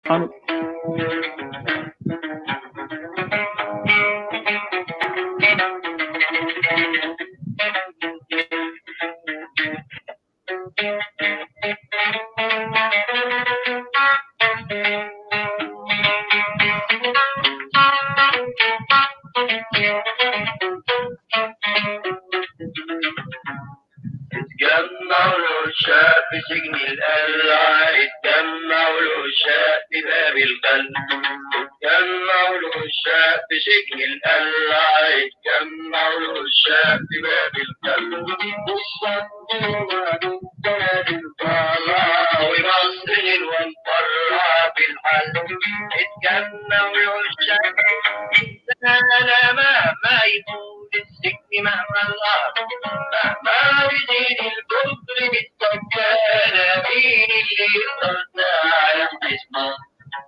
سجن القلعة اتجمعوا العشاق في باب القلب اتجمعوا العشاق في سجن القلعة اتجمعوا العشاق في باب القلب ومصر وانفرها بالحل اتجمعوا العشاق السلامة ما يطول السجن مهما الله مهما يزيد الكفر بالسجانة مين اللي يقدر يحبسنا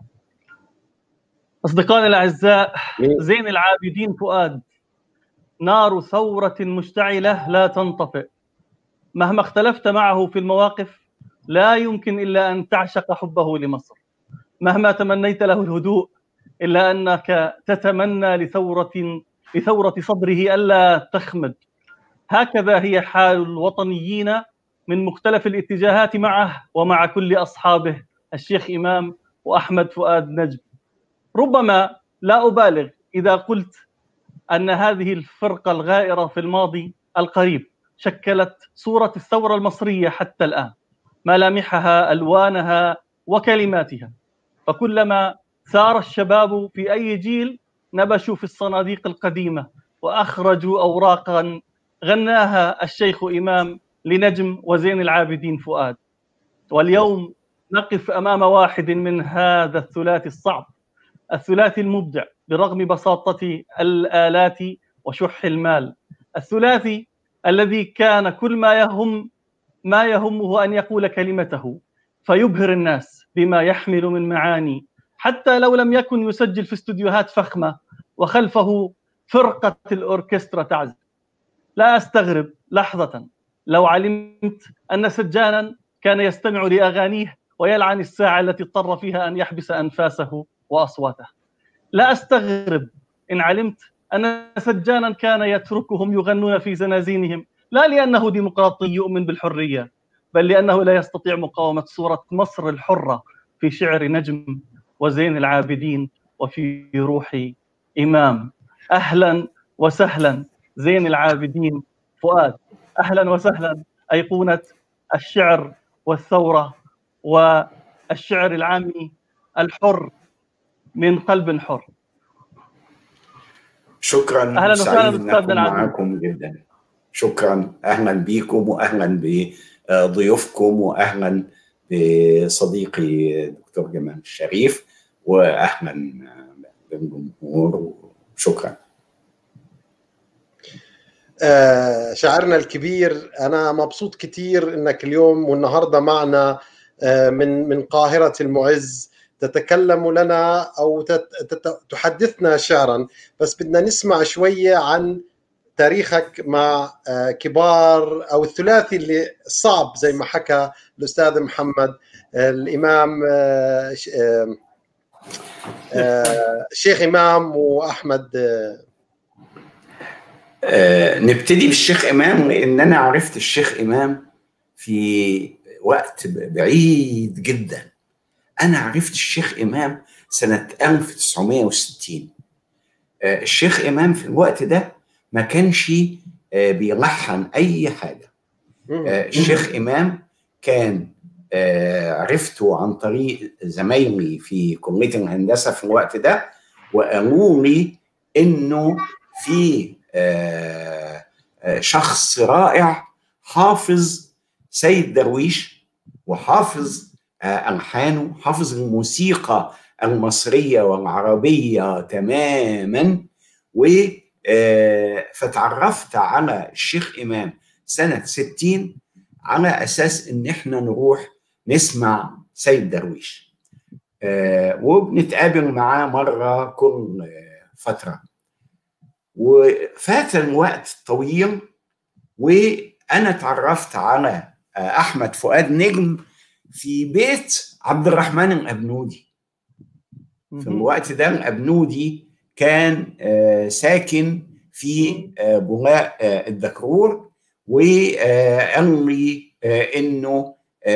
أصدقائنا الأعزاء زين العابدين فؤاد نار ثورة مشتعلة لا تنطفئ مهما اختلفت معه في المواقف لا يمكن إلا أن تعشق حبه لمصر مهما تمنيت له الهدوء إلا أنك تتمنى لثورة لثورة صدره ألا تخمد هكذا هي حال الوطنيين من مختلف الاتجاهات معه ومع كل أصحابه الشيخ إمام وأحمد فؤاد نجم ربما لا أبالغ إذا قلت أن هذه الفرقة الغائرة في الماضي القريب شكلت صورة الثورة المصرية حتى الآن ملامحها ألوانها وكلماتها فكلما ثار الشباب في أي جيل نبشوا في الصناديق القديمة وأخرجوا أوراقا غناها الشيخ إمام لنجم وزين العابدين فؤاد واليوم نقف أمام واحد من هذا الثلاثي الصعب الثلاثي المبدع برغم بساطة الآلات وشح المال الثلاثي الذي كان كل ما يهم ما يهمه أن يقول كلمته فيبهر الناس بما يحمل من معاني حتى لو لم يكن يسجل في استوديوهات فخمة وخلفه فرقة الأوركسترا تعزف لا أستغرب لحظة لو علمت أن سجانا كان يستمع لأغانيه ويلعن الساعة التي اضطر فيها أن يحبس أنفاسه وأصواته لا أستغرب إن علمت أن سجانا كان يتركهم يغنون في زنازينهم لا لأنه ديمقراطي يؤمن بالحرية بل لأنه لا يستطيع مقاومة صورة مصر الحرة في شعر نجم وزين العابدين وفي روح إمام أهلا وسهلا زين العابدين فؤاد أهلا وسهلا أيقونة الشعر والثورة والشعر العامي الحر من قلب حر شكرا اهلا وسهلا استاذنا معكم جدا شكرا اهلا بكم واهلا بضيوفكم واهلا بصديقي دكتور جمال الشريف واهلا بالجمهور شكرا آه شاعرنا الكبير انا مبسوط كثير انك اليوم والنهارده معنا آه من من قاهره المعز تتكلم لنا او تحدثنا شعرا بس بدنا نسمع شويه عن تاريخك مع كبار او الثلاثي اللي صعب زي ما حكى الاستاذ محمد الامام الشيخ امام واحمد نبتدي بالشيخ امام لان انا عرفت الشيخ امام في وقت بعيد جدا أنا عرفت الشيخ إمام سنة 1960 الشيخ إمام في الوقت ده ما كانش بيلحن أي حاجة الشيخ إمام كان عرفته عن طريق زمايلي في كلية الهندسة في الوقت ده وقالوا لي إنه في شخص رائع حافظ سيد درويش وحافظ ألحانه حافظ الموسيقى المصرية والعربية تماما و فتعرفت على الشيخ إمام سنة 60 على أساس إن إحنا نروح نسمع سيد درويش وبنتقابل معاه مرة كل فترة وفات الوقت طويل وأنا تعرفت على أحمد فؤاد نجم في بيت عبد الرحمن الأبنودي في الوقت ده الابنودي كان آه، ساكن في آه، بولاق آه، الدكرور وقال لي انه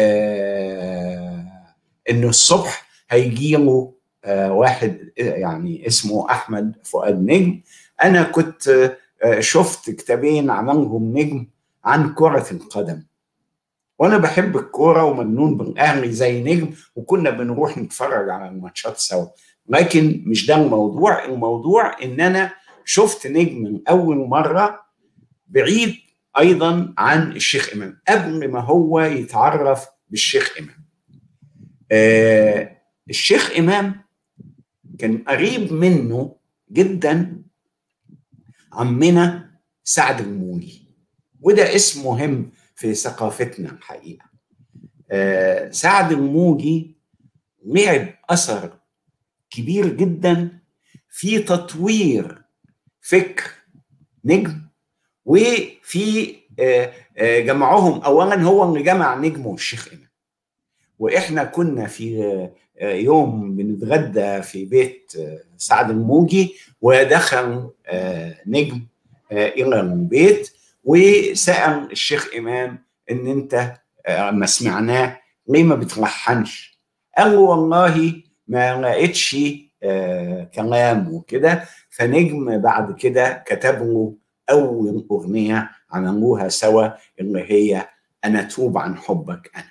انه الصبح هيجي له واحد يعني اسمه احمد فؤاد نجم انا كنت شفت كتابين عملهم نجم عن كره القدم وانا بحب الكوره ومجنون بالاهلي زي نجم وكنا بنروح نتفرج على الماتشات سوا لكن مش ده الموضوع الموضوع ان انا شفت نجم من اول مره بعيد ايضا عن الشيخ امام قبل ما هو يتعرف بالشيخ امام آه الشيخ امام كان قريب منه جدا عمنا سعد المولي وده اسم مهم في ثقافتنا الحقيقه آه سعد الموجي لعب اثر كبير جدا في تطوير فكر نجم وفي آه آه جمعهم اولا هو اللي جمع نجم والشيخ امام واحنا كنا في آه يوم بنتغدى في بيت سعد الموجي ودخل نجم الى البيت وسال الشيخ امام ان انت ما سمعناه ليه ما بتلحنش؟ قال له والله ما لقيتش آه كلام وكده فنجم بعد كده كتب له اول اغنيه عملوها سوا اللي هي انا توب عن حبك انا.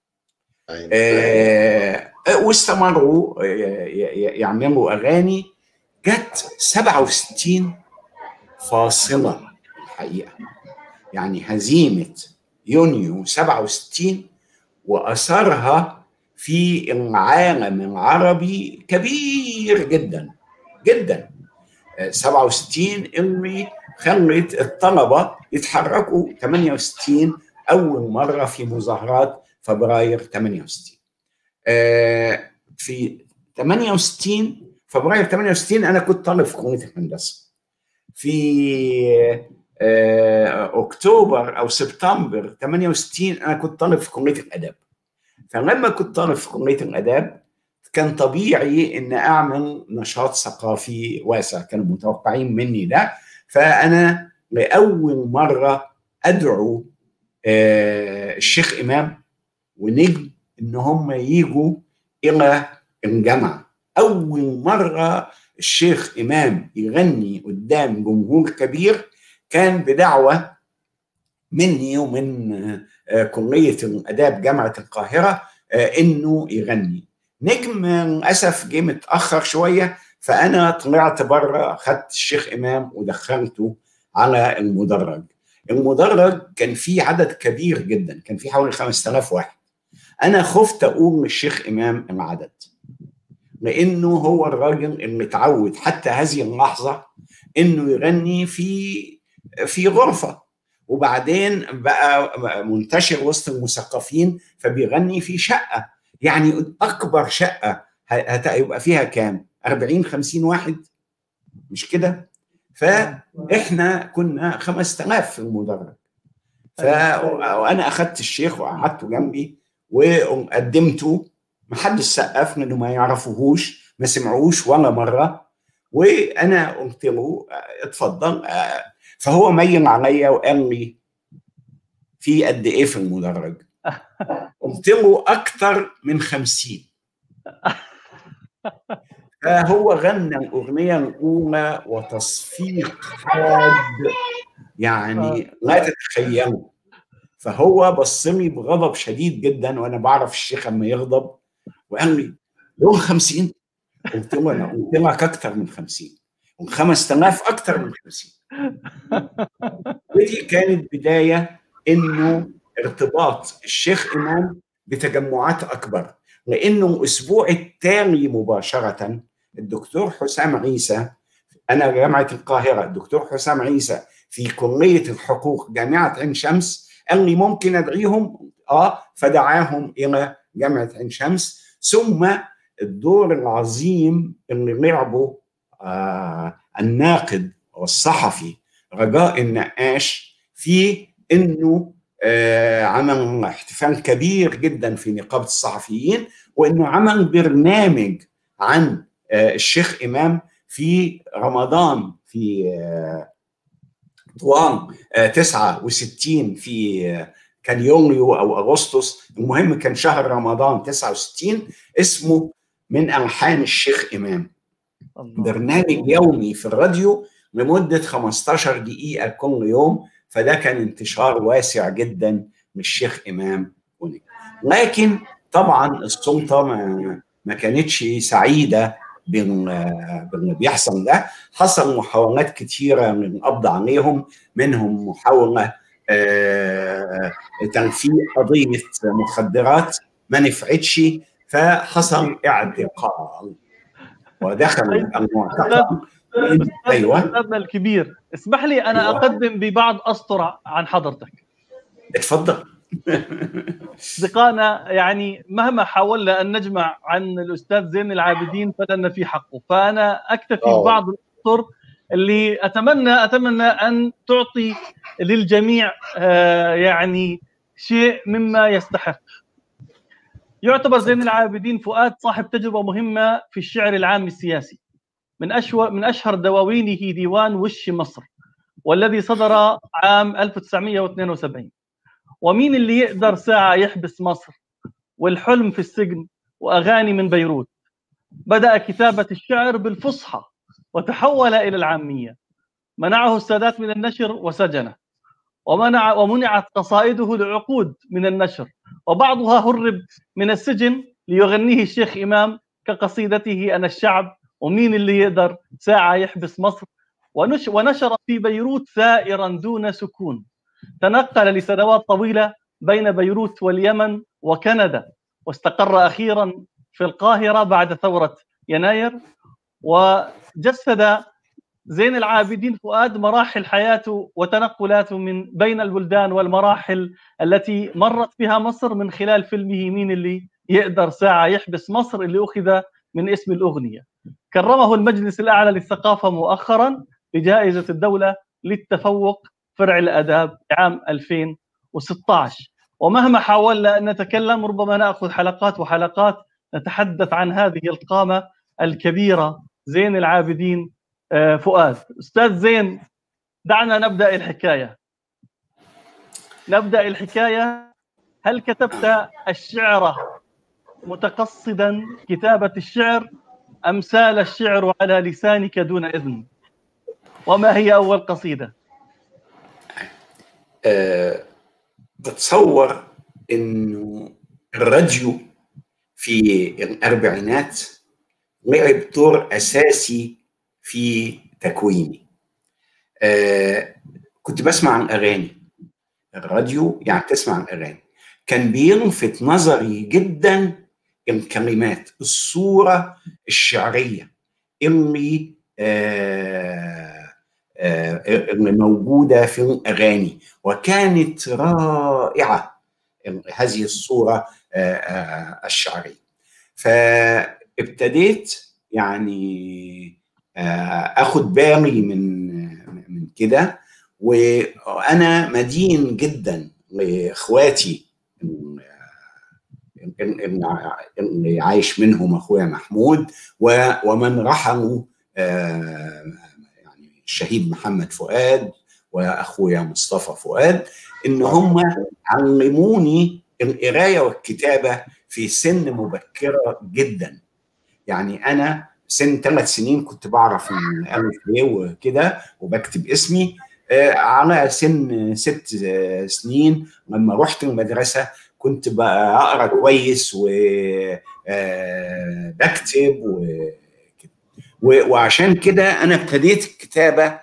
آه واستمروا يعملوا اغاني جت 67 فاصله الحقيقه يعني هزيمة يونيو 67 وأثرها في العالم العربي كبير جدا جدا 67 اللي خلت الطلبة يتحركوا 68 أول مرة في مظاهرات فبراير 68 في 68 فبراير 68 أنا كنت طالب في كلية الهندسة في اكتوبر او سبتمبر 68 انا كنت طالب في كليه الاداب فلما كنت طالب في كليه الاداب كان طبيعي ان اعمل نشاط ثقافي واسع كانوا متوقعين مني ده فانا لاول مره ادعو الشيخ امام ونجم ان هم يجوا الى الجامعه اول مره الشيخ امام يغني قدام جمهور كبير كان بدعوة مني ومن كلية الآداب جامعة القاهرة إنه يغني نجم للأسف جه متأخر شوية فأنا طلعت بره خدت الشيخ إمام ودخلته على المدرج المدرج كان فيه عدد كبير جدا كان فيه حوالي 5000 واحد أنا خفت أقول للشيخ إمام العدد لأنه هو الراجل اللي اتعود حتى هذه اللحظة إنه يغني في في غرفة وبعدين بقى منتشر وسط المثقفين فبيغني في شقة يعني أكبر شقة هيبقى فيها كام 40 50 واحد مش كده فإحنا كنا 5000 في المدرج فأنا أخدت الشيخ وقعدته جنبي وقدمته محدش سقف لأنه ما يعرفوهوش ما سمعوش ولا مرة وأنا قلت له اتفضل فهو ميل عليا وقال لي في قد ايه في المدرج قلت له اكتر من خمسين فهو غنى الاغنيه الاولى وتصفيق حاد يعني لا تتخيلوا فهو بص لي بغضب شديد جدا وانا بعرف الشيخ اما يغضب وقال لي دول 50 قلت له انا قلت لك اكتر من 50 و5000 اكتر من 50 ودي كانت بدايه انه ارتباط الشيخ امام بتجمعات اكبر لانه الاسبوع التالي مباشره الدكتور حسام عيسى انا جامعه القاهره الدكتور حسام عيسى في كليه الحقوق جامعه عين شمس قال لي ممكن ادعيهم اه فدعاهم الى جامعه عين شمس ثم الدور العظيم اللي لعبه آه الناقد والصحفي رجاء النقاش في انه آه عمل احتفال كبير جدا في نقابه الصحفيين وانه عمل برنامج عن الشيخ امام في رمضان في طوال 69 في كان يونيو او اغسطس المهم كان شهر رمضان 69 اسمه من الحان الشيخ امام برنامج يومي في الراديو لمده 15 دقيقه كل يوم فده كان انتشار واسع جدا من الشيخ امام هناك لكن طبعا السلطه ما, ما كانتش سعيده باللي بيحصل ده حصل محاولات كتيره من القبض عليهم منهم محاوله تنفيذ قضيه مخدرات ما نفعتش فحصل اعتقال ودخل المعتقل ايوه استاذنا الكبير اسمح لي انا أيوة. اقدم ببعض اسطر عن حضرتك اتفضل اصدقائنا يعني مهما حاولنا ان نجمع عن الاستاذ زين العابدين فلن في حقه فانا اكتفي أوه. ببعض الاسطر اللي اتمنى اتمنى ان تعطي للجميع آه يعني شيء مما يستحق يعتبر زين العابدين فؤاد صاحب تجربه مهمه في الشعر العام السياسي من أشهر من اشهر دواوينه ديوان وش مصر والذي صدر عام 1972 ومين اللي يقدر ساعه يحبس مصر والحلم في السجن واغاني من بيروت بدا كتابه الشعر بالفصحى وتحول الى العاميه منعه السادات من النشر وسجنه ومنع ومنعت قصائده لعقود من النشر وبعضها هرب من السجن ليغنيه الشيخ امام كقصيدته انا الشعب ومين اللي يقدر ساعه يحبس مصر ونش ونشر في بيروت ثائرا دون سكون تنقل لسنوات طويله بين بيروت واليمن وكندا واستقر اخيرا في القاهره بعد ثوره يناير وجسد زين العابدين فؤاد مراحل حياته وتنقلاته من بين البلدان والمراحل التي مرت بها مصر من خلال فيلمه مين اللي يقدر ساعة يحبس مصر اللي أخذ من اسم الأغنية كرمه المجلس الأعلى للثقافة مؤخرا بجائزة الدولة للتفوق فرع الآداب عام 2016 ومهما حاولنا أن نتكلم ربما نأخذ حلقات وحلقات نتحدث عن هذه القامة الكبيرة زين العابدين فؤاد استاذ زين دعنا نبدا الحكايه نبدا الحكايه هل كتبت الشعر متقصدا كتابه الشعر ام سال الشعر على لسانك دون اذن وما هي اول قصيده أه بتصور انه الراديو في الاربعينات لعب دور اساسي في تكويني آه كنت بسمع عن اغاني الراديو يعني تسمع عن اغاني كان بيلفت نظري جدا الكلمات الصوره الشعريه اللي آه آه اللي موجوده في الاغاني وكانت رائعه هذه الصوره آه آه الشعريه فابتديت يعني اخد بالي من من كده وانا مدين جدا لاخواتي اللي عايش منهم اخويا محمود ومن رحموا يعني الشهيد محمد فؤاد واخويا مصطفى فؤاد ان هم علموني القرايه والكتابه في سن مبكره جدا يعني انا سن ثلاث سنين كنت بعرف الالف ب وكده وبكتب اسمي على سن ست سنين لما رحت المدرسه كنت بقرا كويس وبكتب وعشان كده انا ابتديت الكتابه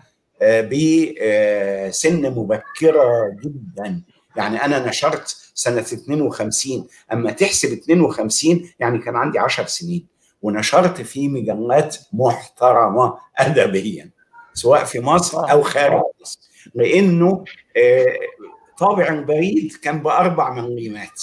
بسن مبكره جدا يعني انا نشرت سنه 52 اما تحسب 52 يعني كان عندي 10 سنين ونشرت في مجلات محترمه ادبيا سواء في مصر او خارج مصر لانه طابع البريد كان باربع مليمات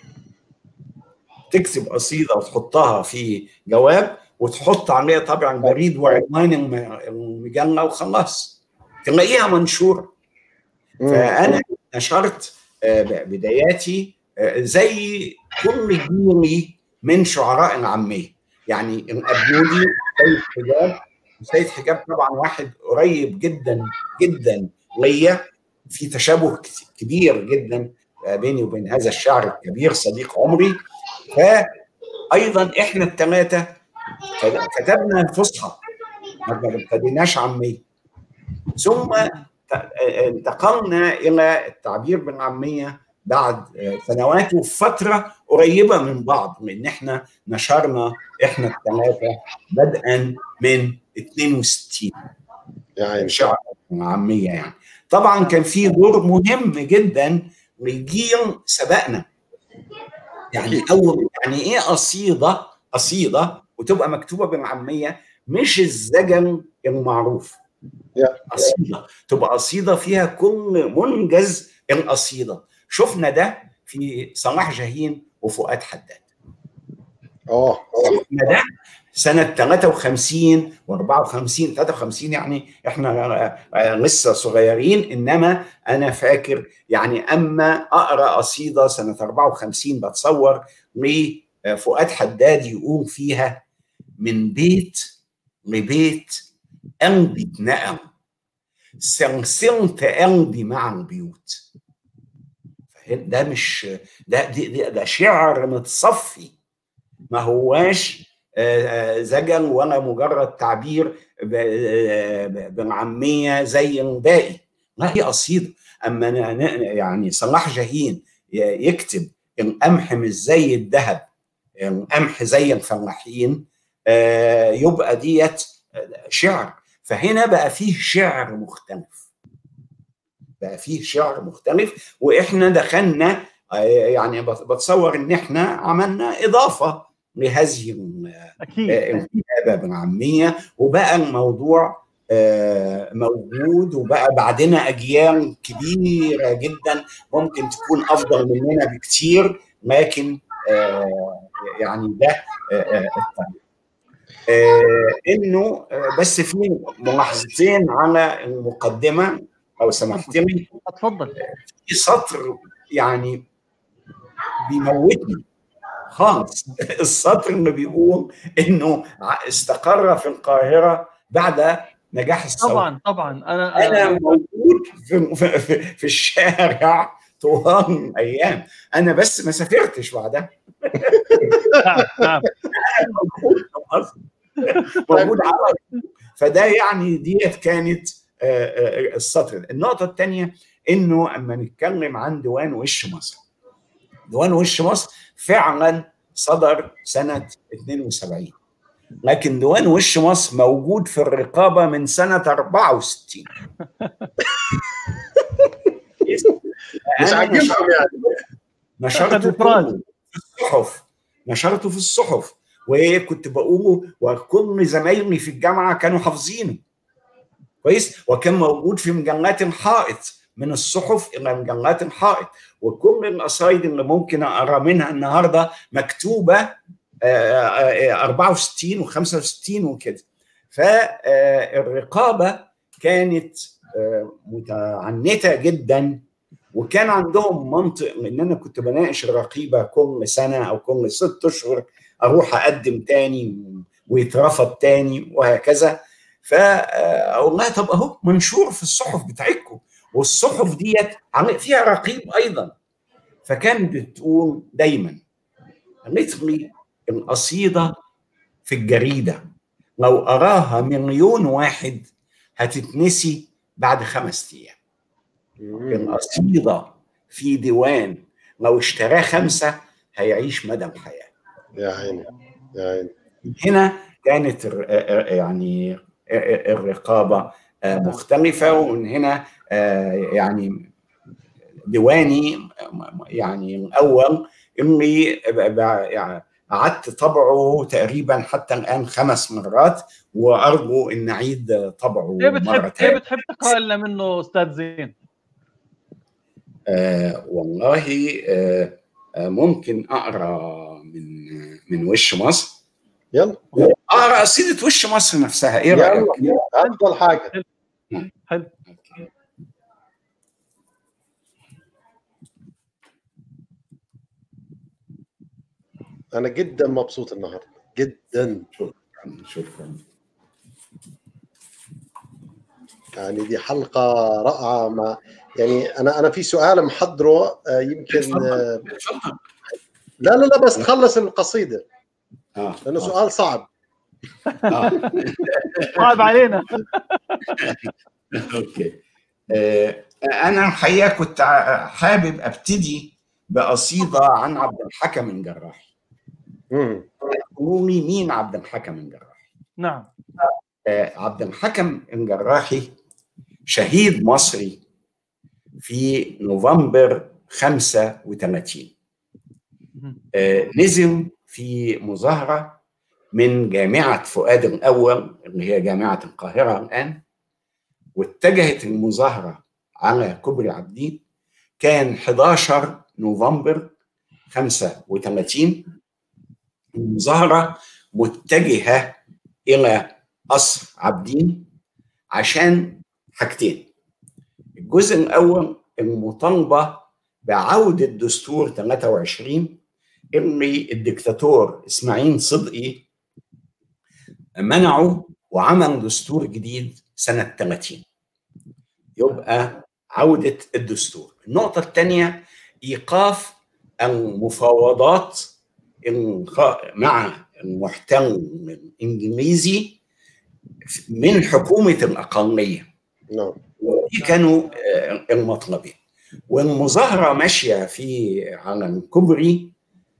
تكتب قصيده وتحطها في جواب وتحط عليها طابع البريد وعنوان المجله وخلاص تلاقيها منشوره فانا نشرت بداياتي زي كل جيلي من شعراء العاميه يعني الابنودي سيد حجاب سيد حجاب طبعا واحد قريب جدا جدا ليا في تشابه كبير جدا بيني وبين هذا الشاعر الكبير صديق عمري فايضا احنا الثلاثه كتبنا الفصحى ما ابتديناش عاميه ثم انتقلنا الى التعبير بالعاميه بعد سنوات وفي فتره قريبه من بعض من احنا نشرنا احنا الثلاثه بدءا من 62 يعني شعر عاميه يعني طبعا كان في دور مهم جدا للجيل سبقنا يعني اول يعني ايه قصيده قصيده وتبقى مكتوبه بالعاميه مش الزجل المعروف قصيده تبقى قصيده فيها كل منجز القصيده شفنا ده في صلاح جاهين وفؤاد حداد اه شفنا ده سنة 53 و54 53 يعني احنا لسه صغيرين انما انا فاكر يعني اما اقرا قصيده سنة 54 بتصور لفؤاد حداد يقول فيها من بيت لبيت قلبي اتنقل سلسلت قلبي مع البيوت ده مش ده ده, ده شعر متصفي ما هواش زجل ولا مجرد تعبير بالعاميه زي الباقي لا هي قصيده اما يعني صلاح جاهين يكتب القمح مش زي الذهب القمح زي الفلاحين يبقى ديت شعر فهنا بقى فيه شعر مختلف بقى فيه شعر مختلف واحنا دخلنا يعني بتصور ان احنا عملنا اضافه لهذه اكيد الكتابه بالعاميه وبقى الموضوع موجود وبقى بعدنا اجيال كبيره جدا ممكن تكون افضل مننا بكتير لكن يعني ده انه بس في ملاحظتين على المقدمه لو سمحت لي اتفضل في سطر يعني بيموتني خالص السطر اللي بيقول انه استقر في القاهره بعد نجاح الثوره طبعا طبعا انا انا موجود في, في, في الشارع طوال الايام انا بس ما سافرتش بعدها نعم نعم موجود موجود على فده يعني ديت كانت السطر النقطه الثانيه انه اما نتكلم عن ديوان وش مصر ديوان وش مصر فعلا صدر سنه 72 لكن ديوان وش مصر موجود في الرقابه من سنه 64 مش عاجبهم يعني نشرته في الصحف نشرته في الصحف وكنت بقوله وكل زمايلي في الجامعه كانوا حافظينه كويس وكان موجود في مجلات الحائط من الصحف الى مجلات الحائط وكل القصايد اللي ممكن اقرا منها النهارده مكتوبه 64 و65 وكده فالرقابه كانت متعنته جدا وكان عندهم منطق ان انا كنت بناقش الرقيبه كل سنه او كل ست اشهر اروح اقدم تاني ويترفض تاني وهكذا فاقول لها طب اهو منشور في الصحف بتاعتكم والصحف ديت فيها رقيب ايضا فكان بتقول دايما قالت لي القصيده في الجريده لو اراها مليون واحد هتتنسي بعد خمس ايام القصيده في ديوان لو اشتراه خمسه هيعيش مدى الحياه يا عيني يا عيني هنا كانت يعني الرقابه مختلفه ومن هنا يعني ديواني يعني الاول اللي يعني قعدت طبعه تقريبا حتى الان خمس مرات وارجو ان اعيد طبعه ايه مره بتحب ايه ثانيه بتحب تقرا لنا منه استاذ زين؟ آه والله آه آه ممكن اقرا من من وش مصر يلا اقرا قصيده وش مصر نفسها ايه رايك؟ يلا افضل حاجه حلو انا جدا مبسوط النهارده جدا شكرا يعني دي حلقة رائعة ما يعني أنا أنا في سؤال محضره آه، يمكن آه، اتفضل لا لا لا بس تخلص القصيدة اه لأنه سؤال صعب آه. صعب علينا اوكي آه، انا الحقيقه كنت ع- حابب ابتدي بقصيده عن عبد الحكم الجراحي مم. قولي مين عبد الحكم الجراحي نعم آه، عبد الحكم الجراحي شهيد مصري في نوفمبر 35 مهم. آه، نزل في مظاهرة من جامعة فؤاد الأول اللي هي جامعة القاهرة الآن واتجهت المظاهرة على كوبري عابدين كان 11 نوفمبر 35 المظاهرة متجهة إلى قصر عابدين عشان حاجتين الجزء الأول المطالبة بعودة دستور 23 اللي الدكتاتور اسماعيل صدقي منعه وعمل دستور جديد سنة 30 يبقى عودة الدستور النقطة الثانية إيقاف المفاوضات الخ- مع المحتل الإنجليزي من حكومة الأقلية نعم دي كانوا آه، المطلبين والمظاهرة ماشية في على الكوبري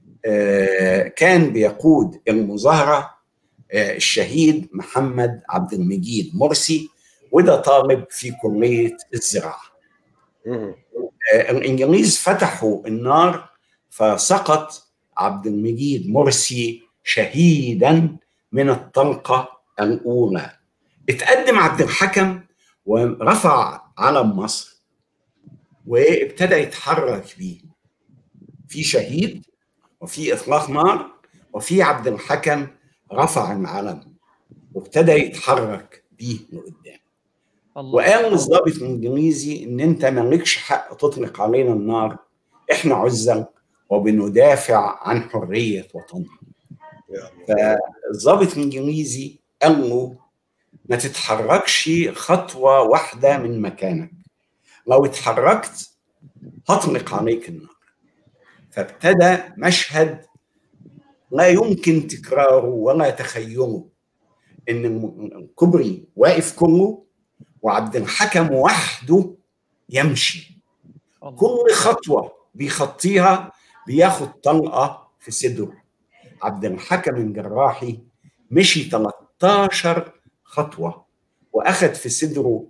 آه، كان بيقود المظاهرة آه، الشهيد محمد عبد المجيد مرسي وده طالب في كلية الزراعة مم. آه، الإنجليز فتحوا النار فسقط عبد المجيد مرسي شهيدا من الطلقة الأولى اتقدم عبد الحكم ورفع علم مصر وابتدى يتحرك بيه في شهيد وفي إطلاق نار وفي عبد الحكم رفع العلم وابتدى يتحرك بيه لقدام الله وقال للضابط الانجليزي ان انت مالكش حق تطلق علينا النار احنا عزل وبندافع عن حريه وطننا يا الله. فالضابط الانجليزي قال له ما تتحركش خطوه واحده من مكانك لو اتحركت هطلق عليك النار فابتدى مشهد لا يمكن تكراره ولا تخيله ان الكوبري واقف كله وعبد الحكم وحده يمشي الله. كل خطوة بيخطيها بياخد طلقة في صدره عبد الحكم الجراحي مشي 13 خطوة وأخد في صدره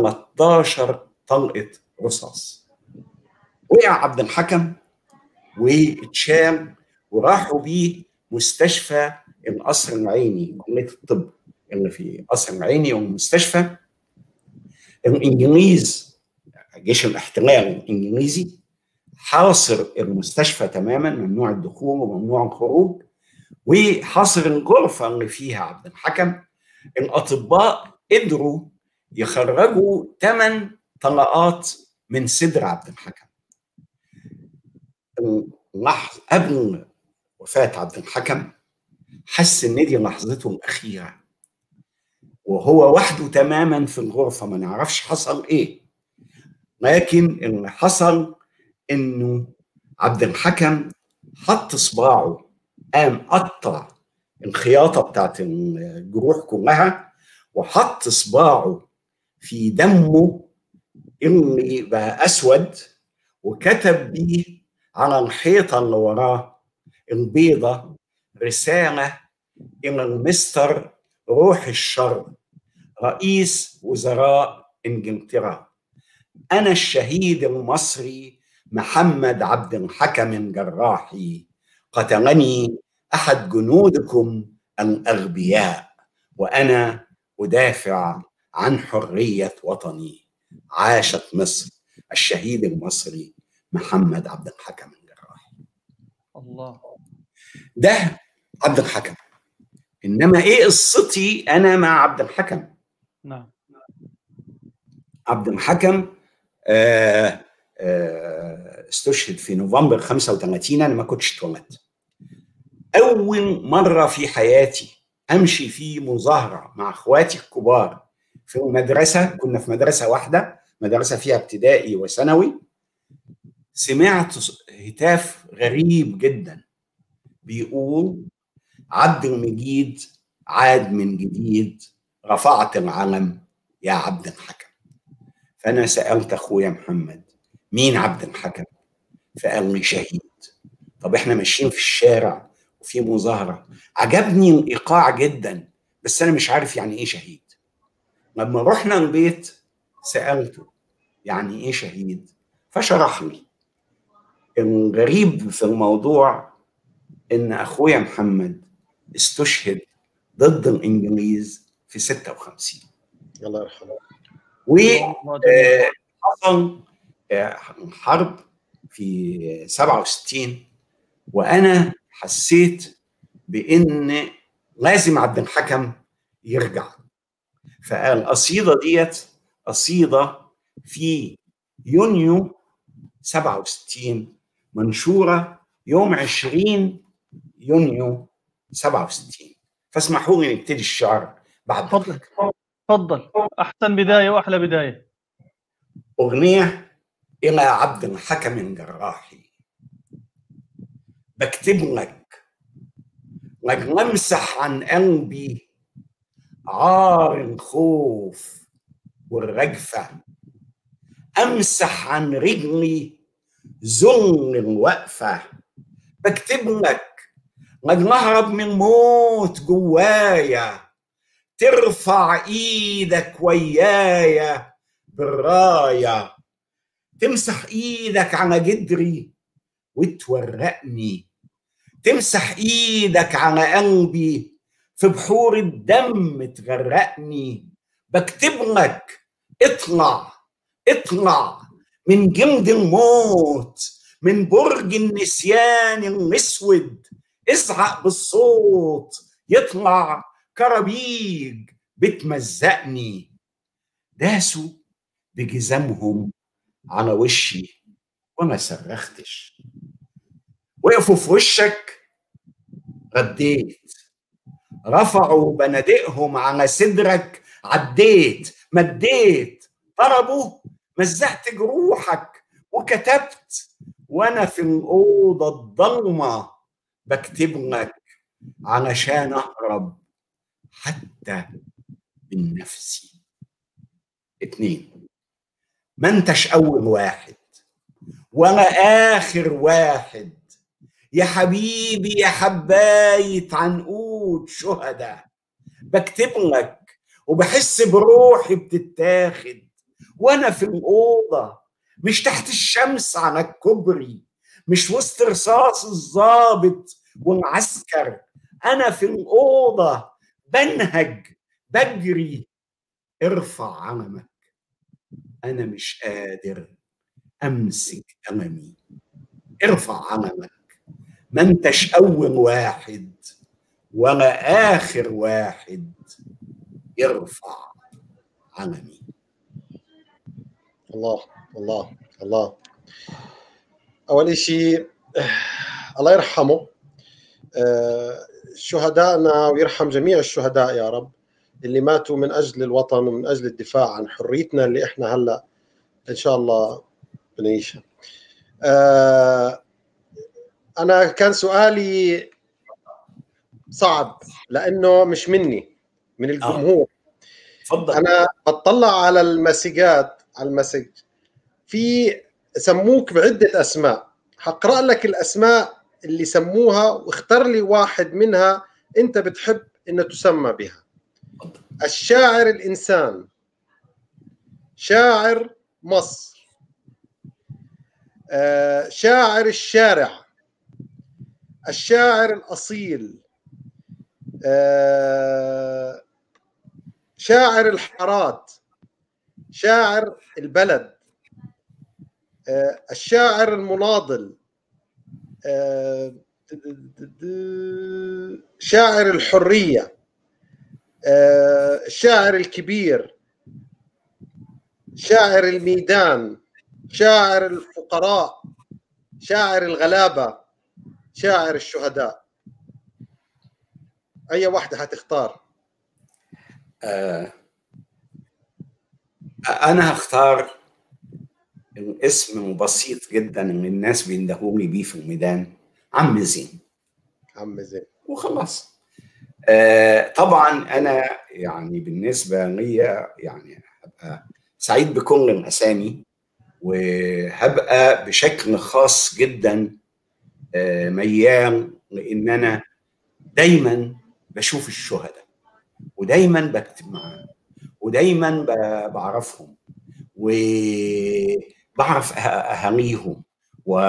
13 طلقة رصاص وقع عبد الحكم واتشال وراحوا بيه مستشفى القصر العيني كلية الطب اللي في قصر العيني والمستشفى الانجليز جيش الاحتلال الانجليزي حاصر المستشفى تماما ممنوع الدخول وممنوع الخروج وحاصر الغرفه اللي فيها عبد الحكم الاطباء قدروا يخرجوا ثمان طلقات من صدر عبد الحكم اللحظه قبل وفاه عبد الحكم حس ان دي لحظته الاخيره وهو وحده تماما في الغرفه ما نعرفش حصل ايه لكن اللي حصل انه عبد الحكم حط صباعه قام قطع الخياطه بتاعت الجروح كلها وحط صباعه في دمه اللي بقى اسود وكتب بيه على الحيطه اللي وراه البيضه رساله الى المستر روح الشر رئيس وزراء انجلترا انا الشهيد المصري محمد عبد الحكم الجراحي قتلني احد جنودكم الاغبياء وانا ادافع عن حريه وطني عاشت مصر الشهيد المصري محمد عبد الحكم الجراحي الله ده عبد الحكم انما ايه قصتي انا مع عبد الحكم نعم عبد الحكم آه، آه، استشهد في نوفمبر 35 انا ما كنتش اتولدت اول مره في حياتي امشي في مظاهره مع اخواتي الكبار في المدرسه كنا في مدرسه واحده مدرسه فيها ابتدائي وثانوي سمعت هتاف غريب جدا بيقول عبد المجيد عاد من جديد رفعت العلم يا عبد الحكم فانا سالت اخويا محمد مين عبد الحكم فقال لي شهيد طب احنا ماشيين في الشارع وفي مظاهره عجبني الايقاع جدا بس انا مش عارف يعني ايه شهيد لما رحنا البيت سالته يعني ايه شهيد فشرح لي الغريب في الموضوع ان اخويا محمد استشهد ضد الانجليز في 56 الله يرحمه وحصل حرب في 67 وانا حسيت بان لازم عبد الحكم يرجع فالقصيده ديت قصيده في يونيو 67 منشوره يوم 20 يونيو 67 فاسمحوا لي نبتدي الشعر بعد تفضل تفضل احسن بدايه واحلى بدايه اغنيه الى عبد الحكم جراحي بكتب لك لك امسح عن قلبي عار الخوف والرجفه امسح عن رجلي ذل الوقفه بكتب لك لك نهرب من موت جوايا ترفع ايدك ويايا بالرايه تمسح ايدك على جدري وتورقني تمسح ايدك على قلبي في بحور الدم تغرقني بكتب لك اطلع اطلع من جمد الموت من برج النسيان الاسود ازعق بالصوت يطلع كرابيج بتمزقني داسوا بجزامهم على وشي وما صرختش وقفوا في وشك رديت رفعوا بنادقهم على صدرك عديت مديت ضربوا مزقت جروحك وكتبت وانا في الاوضه الضلمه بكتب لك علشان اهرب حتى من نفسي اتنين ما انتش اول واحد ولا اخر واحد يا حبيبي يا حباية عنقود شهداء بكتب لك وبحس بروحي بتتاخد وانا في الاوضه مش تحت الشمس على الكوبري مش وسط رصاص الضابط والعسكر انا في الاوضه بنهج بجري ارفع علمك انا مش قادر امسك امامي ارفع علمك ما انتش اول واحد ولا اخر واحد يرفع علمي الله الله الله اول شيء الله يرحمه شهدائنا ويرحم جميع الشهداء يا رب اللي ماتوا من اجل الوطن ومن اجل الدفاع عن حريتنا اللي احنا هلا ان شاء الله بنعيشها. انا كان سؤالي صعب لانه مش مني من الجمهور تفضل انا بطلع على المسجات على المسج في سموك بعده اسماء حقرا لك الاسماء اللي سموها واختار لي واحد منها انت بتحب انه تسمى بها الشاعر الانسان شاعر مصر آه شاعر الشارع الشاعر الاصيل آه شاعر الحارات شاعر البلد آه الشاعر المناضل آه شاعر الحريه الشاعر الكبير شاعر الميدان شاعر الفقراء شاعر الغلابه شاعر الشهداء اي واحده هتختار آه انا هختار اسم بسيط جدا ان الناس بيندهوني بيه في الميدان عم زين عم زين وخلاص آه طبعا انا يعني بالنسبه لي يعني هبقى سعيد بكل الاسامي وهبقى بشكل خاص جدا آه ميال لان انا دايما بشوف الشهداء ودايما بكتب معاهم ودايما بعرفهم وبعرف اهاليهم و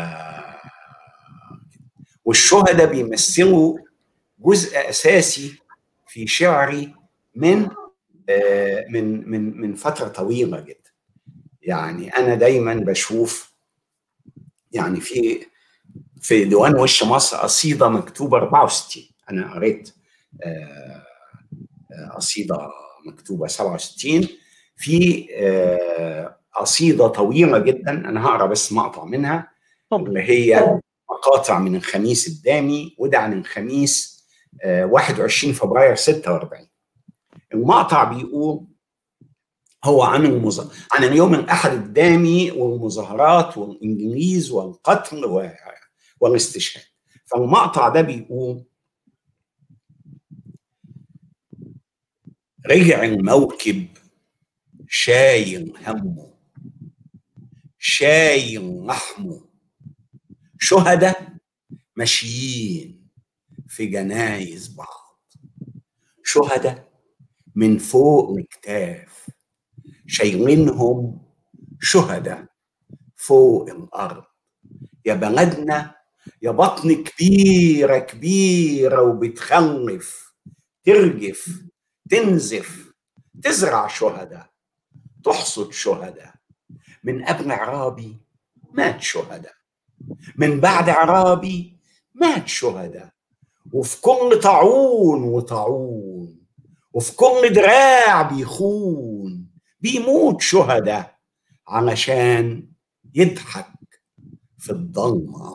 والشهداء بيمثلوا جزء اساسي في شعري من من من من فتره طويله جدا يعني انا دايما بشوف يعني في في ديوان وش مصر قصيده مكتوبه 64 انا قريت قصيده مكتوبه 67 في قصيده طويله جدا انا هقرا بس مقطع منها اللي هي مقاطع من الخميس الدامي وده عن الخميس 21 فبراير 46 المقطع بيقول هو عن المز... عن اليوم الاحد الدامي والمظاهرات والانجليز والقتل و... والاستشهاد فالمقطع ده بيقول رجع الموكب شايل همه شايل لحمه شهداء ماشيين في جنايز بعض شهداء من فوق الكتاف شايلينهم شهداء فوق الارض يا بلدنا يا بطن كبيره كبيره وبتخلف ترجف تنزف تزرع شهداء تحصد شهداء من قبل عرابي مات شهداء من بعد عرابي مات شهداء وفي كل طاعون وطاعون وفي كل دراع بيخون بيموت شهداء علشان يضحك في الضلمه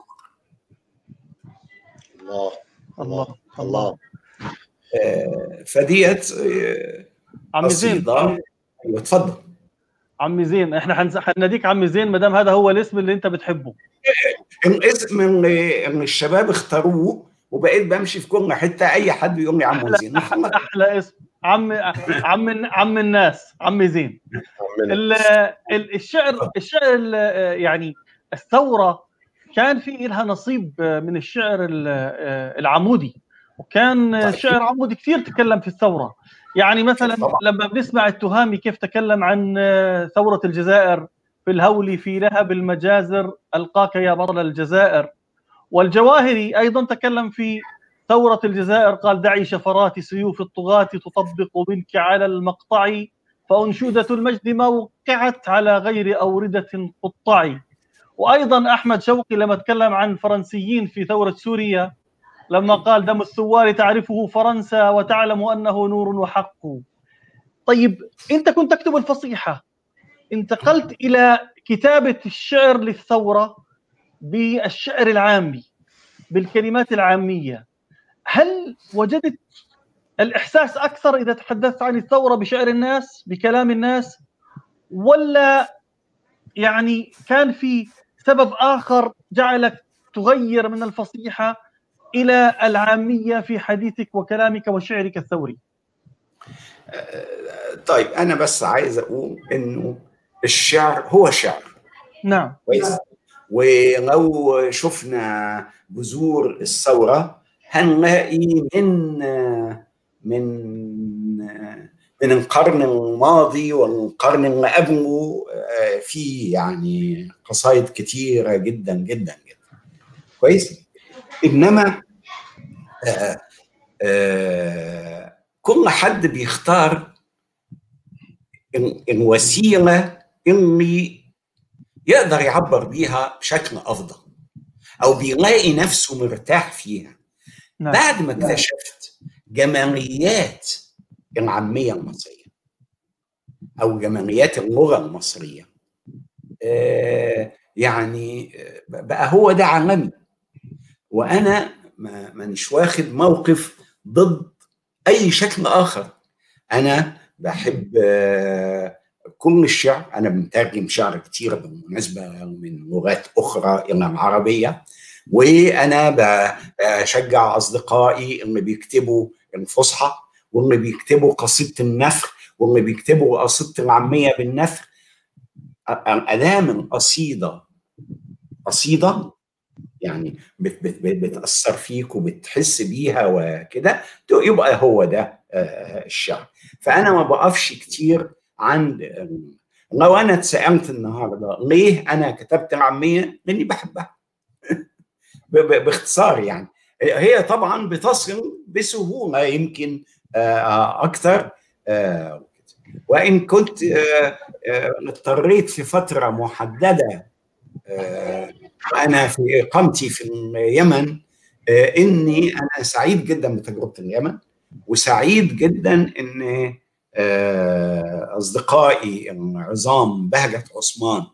الله الله الله آه فديت آه عمي زين قصيدة ايوه اتفضل عمي زين احنا حنز- حناديك عمي زين ما دام هذا هو الاسم اللي انت بتحبه الاسم اللي اللي الشباب اختاروه وبقيت بمشي في كل حته اي حد يقول لي عمو زين محمد احلى اسم عم عم عم الناس عمي زين عمنا. ال- ال- الشعر الشعر ال- يعني الثوره كان في لها نصيب من الشعر ال- العمودي وكان طيب. شعر عمودي كثير تكلم في الثوره يعني مثلا طبعا. لما بنسمع التهامي كيف تكلم عن ثوره الجزائر في الهول في لهب المجازر القاك يا بطل الجزائر والجواهري ايضا تكلم في ثورة الجزائر قال دعي شفرات سيوف الطغاة تطبق منك على المقطع فأنشودة المجد ما وقعت على غير أوردة قطع وأيضا أحمد شوقي لما تكلم عن فرنسيين في ثورة سوريا لما قال دم الثوار تعرفه فرنسا وتعلم أنه نور وحق طيب أنت كنت تكتب الفصيحة انتقلت إلى كتابة الشعر للثورة بالشعر العامي بالكلمات العامية هل وجدت الإحساس أكثر إذا تحدثت عن الثورة بشعر الناس بكلام الناس ولا يعني كان في سبب آخر جعلك تغير من الفصيحة إلى العامية في حديثك وكلامك وشعرك الثوري طيب انا بس عايز اقول انه الشعر هو شعر نعم كويس ولو شفنا بذور الثوره هنلاقي من من من القرن الماضي والقرن اللي قبله آه، في يعني قصايد كتيره جدا جدا جدا كويس انما آه، آه، كل حد بيختار ال- الوسيله اللي يقدر يعبر بيها بشكل افضل او بيلاقي نفسه مرتاح فيها نعم بعد ما اكتشفت جماليات العاميه المصريه او جماليات اللغه المصريه آه، يعني آه، بقى هو ده عالمي وانا ما مانيش واخد موقف ضد اي شكل اخر انا بحب آه، كل الشعر انا بمترجم شعر كتير بالمناسبه من لغات اخرى الى العربيه وانا بشجع اصدقائي اللي بيكتبوا الفصحى واللي بيكتبوا قصيده النثر واللي بيكتبوا قصيده العاميه بالنثر ادام القصيده قصيده يعني بت بت بت بتاثر فيك وبتحس بيها وكده يبقى هو ده الشعر فانا ما بقفش كتير عند لو انا اتسالت النهارده ليه انا كتبت العاميه لاني بحبها باختصار يعني هي طبعا بتصل بسهوله يمكن اكثر وان كنت اضطريت في فتره محدده انا في اقامتي في اليمن اني انا سعيد جدا بتجربه اليمن وسعيد جدا ان اصدقائي العظام بهجه عثمان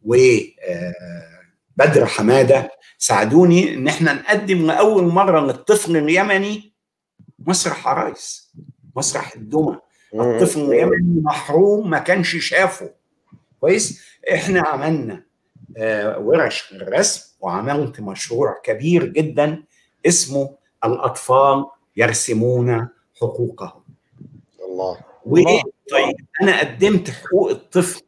وبدر حماده ساعدوني ان احنا نقدم لاول مره للطفل اليمني مسرح عرايس مسرح الدمى الطفل اليمني محروم ما كانش شافه كويس احنا عملنا ورش الرسم وعملت مشروع كبير جدا اسمه الاطفال يرسمون حقوقهم الله طيب انا قدمت حقوق الطفل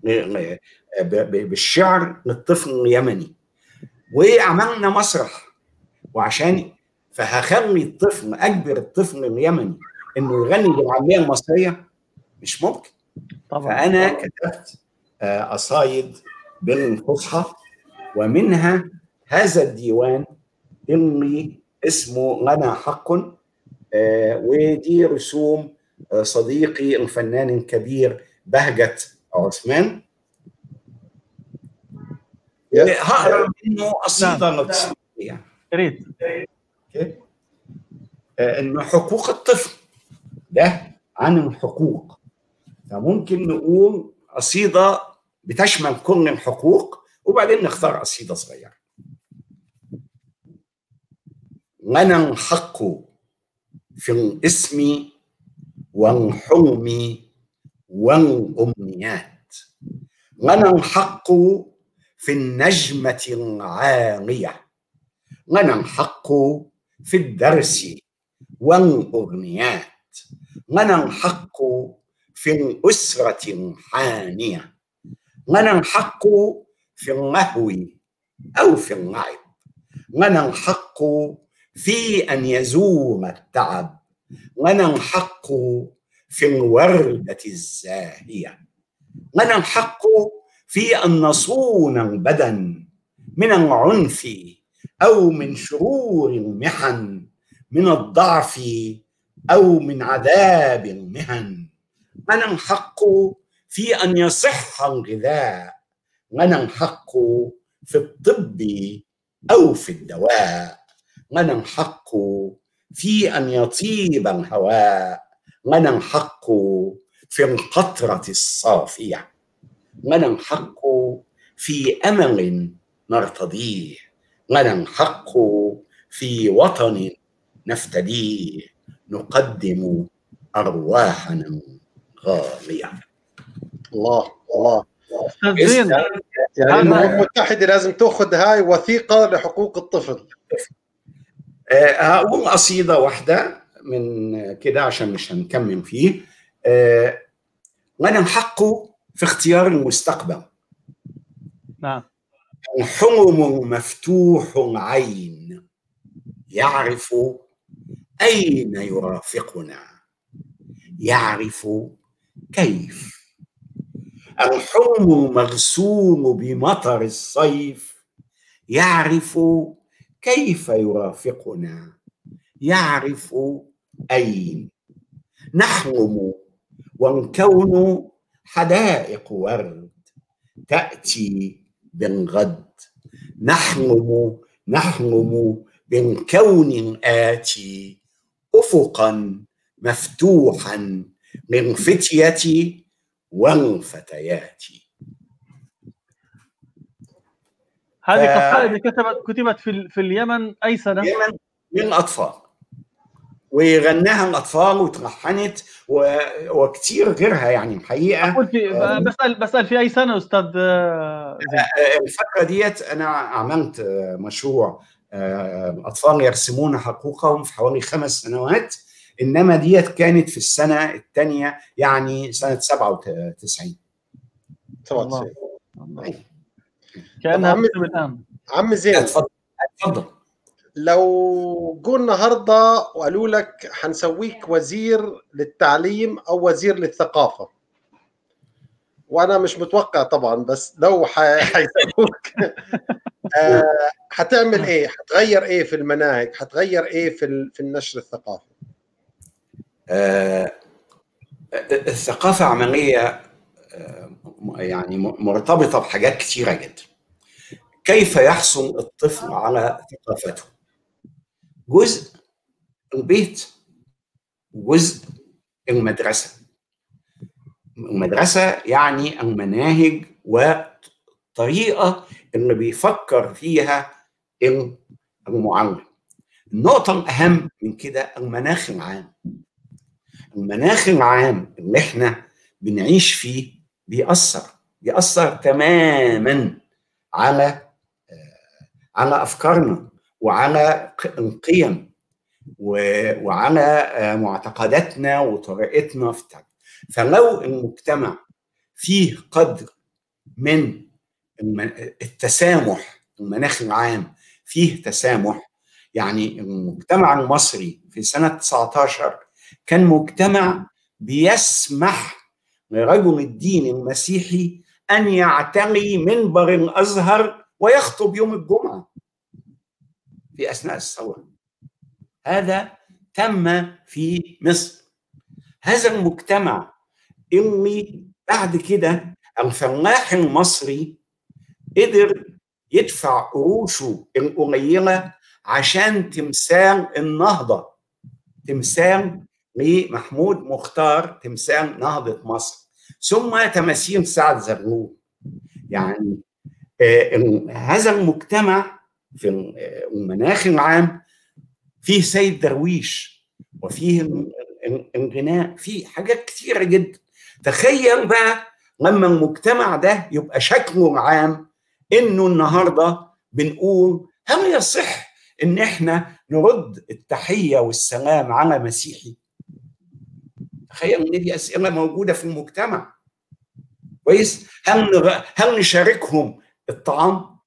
بالشعر للطفل اليمني وعملنا مسرح وعشان فهخلي الطفل اجبر الطفل اليمني انه يغني بالعاميه المصريه مش ممكن طبعا فانا كتبت قصايد بالفصحى ومنها هذا الديوان اللي اسمه لنا حق ودي رسوم صديقي الفنان الكبير بهجة عثمان هقرا منه قصيده لطيفه يعني ريت انه حقوق الطفل ده عن الحقوق فممكن نقول قصيده بتشمل كل الحقوق وبعدين نختار قصيده صغيره لنا الحق في الاسم والحلم والامنيات لنا الحق في النجمه العاليه لنا الحق في الدرس والاغنيات لنا الحق في الاسره الحانيه لنا الحق في اللهو او في اللعب لنا الحق في ان يزول التعب لنا الحق في الورده الزاهيه لنا الحق في ان نصون البدن من العنف او من شرور المحن من الضعف او من عذاب المهن لنا الحق في ان يصح الغذاء لنا الحق في الطب او في الدواء لنا الحق في ان يطيب الهواء لنا الحق في القطره الصافيه لنا الحق في امل نرتضيه لنا الحق في وطن نفتديه نقدم ارواحنا غاليه الله الله زين يعني الامم المتحده لازم تاخذ هاي وثيقه لحقوق الطفل هقول قصيده واحده من كده عشان مش هنكمل فيه أه لنا الحق في اختيار المستقبل نعم الحلم مفتوح العين يعرف اين يرافقنا يعرف كيف الحلم مغسول بمطر الصيف يعرف كيف يرافقنا يعرف اين نحلم والكون حدائق ورد تاتي بالغد نحلم نحلم بالكون آتي أفقا مفتوحا للفتية والفتيات هذه قصائد كتبت كتبت في في اليمن اي سنه؟ اليمن للأطفال وغناها الاطفال وتلحنت و... وكتير غيرها يعني الحقيقه أقول في بسال بسال في اي سنه استاذ آه، زين الفتره ديت انا عملت آه، مشروع آه، الاطفال يرسمون حقوقهم في حوالي خمس سنوات انما ديت كانت في السنه الثانيه يعني سنه 97 97 الله. كانها عم- بتكتب الان عم زين اتفضل اتفضل لو جو النهارده وقالوا لك حنسويك وزير للتعليم او وزير للثقافه وانا مش متوقع طبعا بس لو ح- حيسووك آه، حتعمل ايه؟ حتغير ايه في المناهج؟ حتغير ايه في ال- في النشر الثقافي؟ آه، الثقافة عملية آه، يعني م- مرتبطة بحاجات كتيرة جدا كيف يحصل الطفل على ثقافته جزء البيت جزء المدرسة المدرسة يعني المناهج والطريقة اللي بيفكر فيها المعلم النقطة الأهم من كده المناخ العام المناخ العام اللي احنا بنعيش فيه بيأثر بيأثر تماما على على أفكارنا وعلى القيم و- وعلى معتقداتنا وطريقتنا في التعليم فلو المجتمع فيه قدر من الم- التسامح المناخ العام فيه تسامح يعني المجتمع المصري في سنة 19 كان مجتمع بيسمح لرجل الدين المسيحي أن يعتلي منبر الأزهر ويخطب يوم الجمعة في أثناء الثورة هذا تم في مصر هذا المجتمع اللي بعد كده الفلاح المصري قدر يدفع قروشه القليلة عشان تمثال النهضة تمثال لمحمود مختار تمثال نهضة مصر ثم تماثيل سعد زغلول يعني آه، ال- هذا المجتمع في ال- آه، المناخ العام فيه سيد درويش وفيه ال- ال- الغناء فيه حاجات كتيرة جدا تخيل بقى لما المجتمع ده يبقى شكله العام انه النهارده بنقول هل يصح ان احنا نرد التحيه والسلام على مسيحي تخيل ان دي اسئله موجوده في المجتمع كويس هل نغ- هل نشاركهم الطعام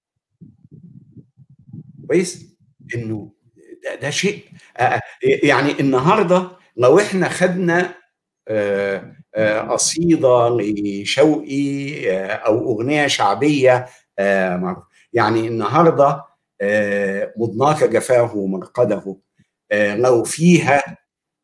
كويس انه ده, ده شيء آه، يعني النهارده لو احنا خدنا آه، آه، قصيده لشوقي آه، او اغنيه شعبيه آه، معروف. يعني النهارده آه، مضناك جفاه مرقده آه، لو فيها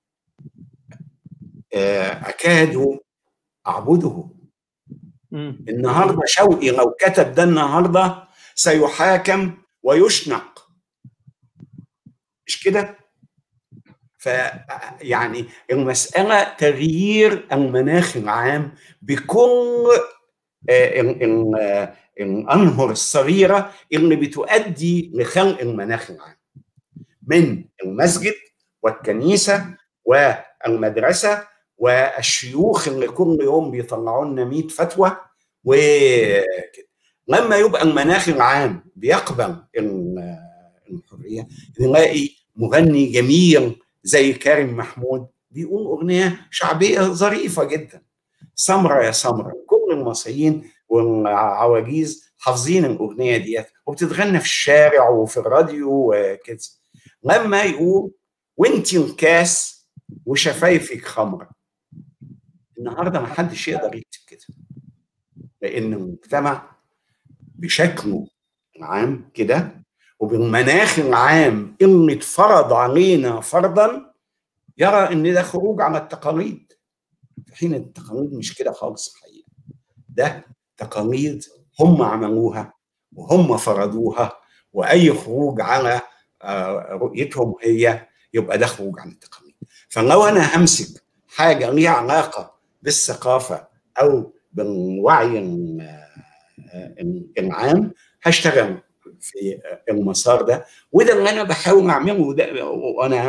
آه، اكاد اعبده مم. النهارده شوقي لو كتب ده النهارده سيحاكم ويشنق مش كده؟ ف يعني المسألة تغيير المناخ العام بكل آه، ال- ال- آه، الأنهر الصغيرة اللي بتؤدي لخلق المناخ العام من المسجد والكنيسة والمدرسة والشيوخ اللي كل يوم بيطلعوا لنا 100 فتوى وكده لما يبقى المناخ العام بيقبل ال- الحريه نلاقي مغني جميل زي كريم محمود بيقول اغنيه شعبيه ظريفه جدا سمره يا سمره كل المصريين والعواجيز حافظين الاغنيه ديت وبتتغنى في الشارع وفي الراديو وكده لما يقول وانت الكاس وشفايفك خمره النهارده ما حدش يقدر يكتب كده لان المجتمع بشكله العام كده وبالمناخ العام اللي اتفرض علينا فرضا يرى ان ده خروج على التقاليد في حين التقاليد مش كده خالص الحقيقه ده تقاليد هم عملوها وهم فرضوها واي خروج على آه، رؤيتهم هي يبقى ده خروج عن التقاليد فلو انا همسك حاجه ليها علاقه بالثقافه او بالوعي ال- آه، العام هشتغل في المسار ده وده اللي انا بحاول اعمله ده وانا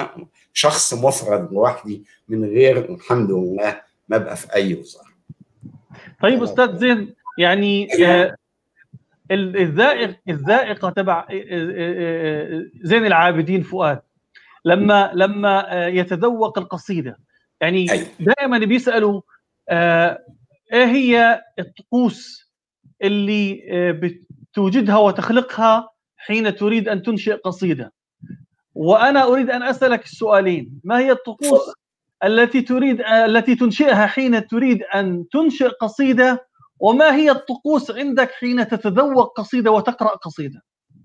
شخص مفرد لوحدي من غير الحمد لله ما ابقى في اي وزاره طيب استاذ زين يعني آه، ال- الذائق الذائقه تبع آه، آه، آه، زين العابدين فؤاد لما لما آه، يتذوق القصيده يعني أيوة. دائما بيسالوا آه، ايه هي الطقوس اللي آه، بتوجدها وتخلقها حين تريد ان تنشئ قصيده وانا اريد ان اسالك السؤالين ما هي الطقوس التي تريد التي تنشئها حين تريد ان تنشئ قصيده وما هي الطقوس عندك حين تتذوق قصيده وتقرا قصيده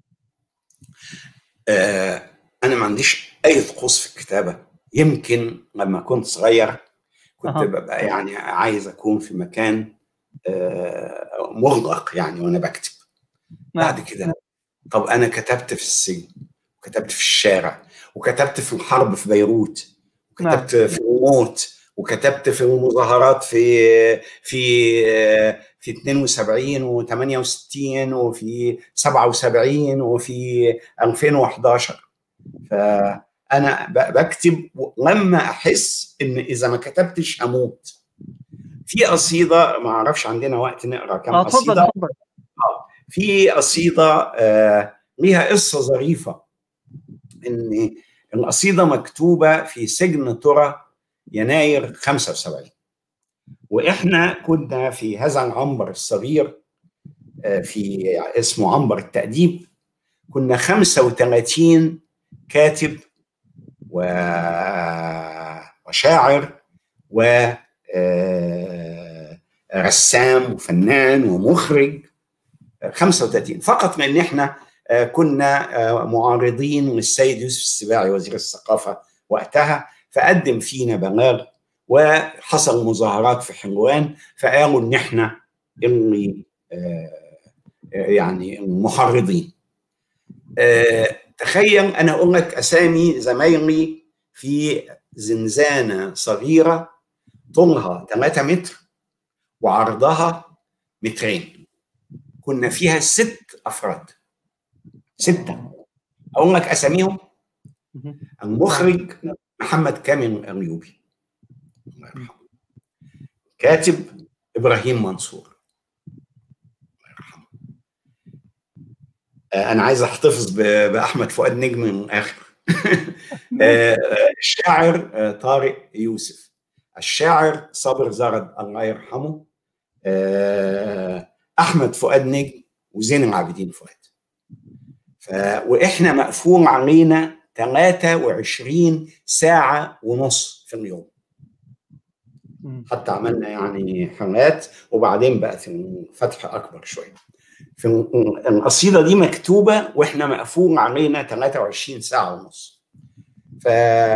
آه انا ما عنديش اي طقوس في الكتابه يمكن لما كنت صغير كنت أها. ببقى يعني عايز اكون في مكان آه مغلق يعني وانا بكتب بعد كده طب انا كتبت في السجن وكتبت في الشارع وكتبت في الحرب في بيروت وكتبت في الموت وكتبت في المظاهرات في في في 72 و68 وفي 77 وفي 2011 فانا ب- بكتب لما احس ان اذا ما كتبتش هموت في قصيده ما اعرفش عندنا وقت نقرا كم اه تفضل قصيده تفضل في قصيدة آه، ليها قصة ظريفة إن القصيدة مكتوبة في سجن ترى يناير 75 وإحنا كنا في هذا العنبر الصغير آه، في اسمه عنبر التأديب كنا 35 كاتب و- وشاعر و آه، رسام وفنان ومخرج 35 فقط لان احنا آه، كنا آه، معارضين للسيد يوسف السباعي وزير الثقافه وقتها فقدم فينا بلاغ وحصل مظاهرات في حلوان فقالوا ان احنا اللي آه، آه، يعني المحرضين آه، تخيل انا اقول لك اسامي زمايلي في زنزانه صغيره طولها 3 متر وعرضها مترين كنا فيها ست افراد سته اقول لك اساميهم مهم. المخرج محمد كامل الايوبي الله يرحمه كاتب ابراهيم منصور الله يرحمه آه، انا عايز احتفظ ب- باحمد فؤاد نجم من الاخر آه، الشاعر آه، طارق يوسف الشاعر صابر زرد الله يرحمه آه، احمد فؤاد نجم وزين العابدين فؤاد ف... واحنا مقفول علينا 23 ساعه ونص في اليوم مم. حتى عملنا يعني حملات وبعدين بقت الفتح اكبر شويه في ال- القصيده دي مكتوبه واحنا مقفول علينا 23 ساعه ونص ف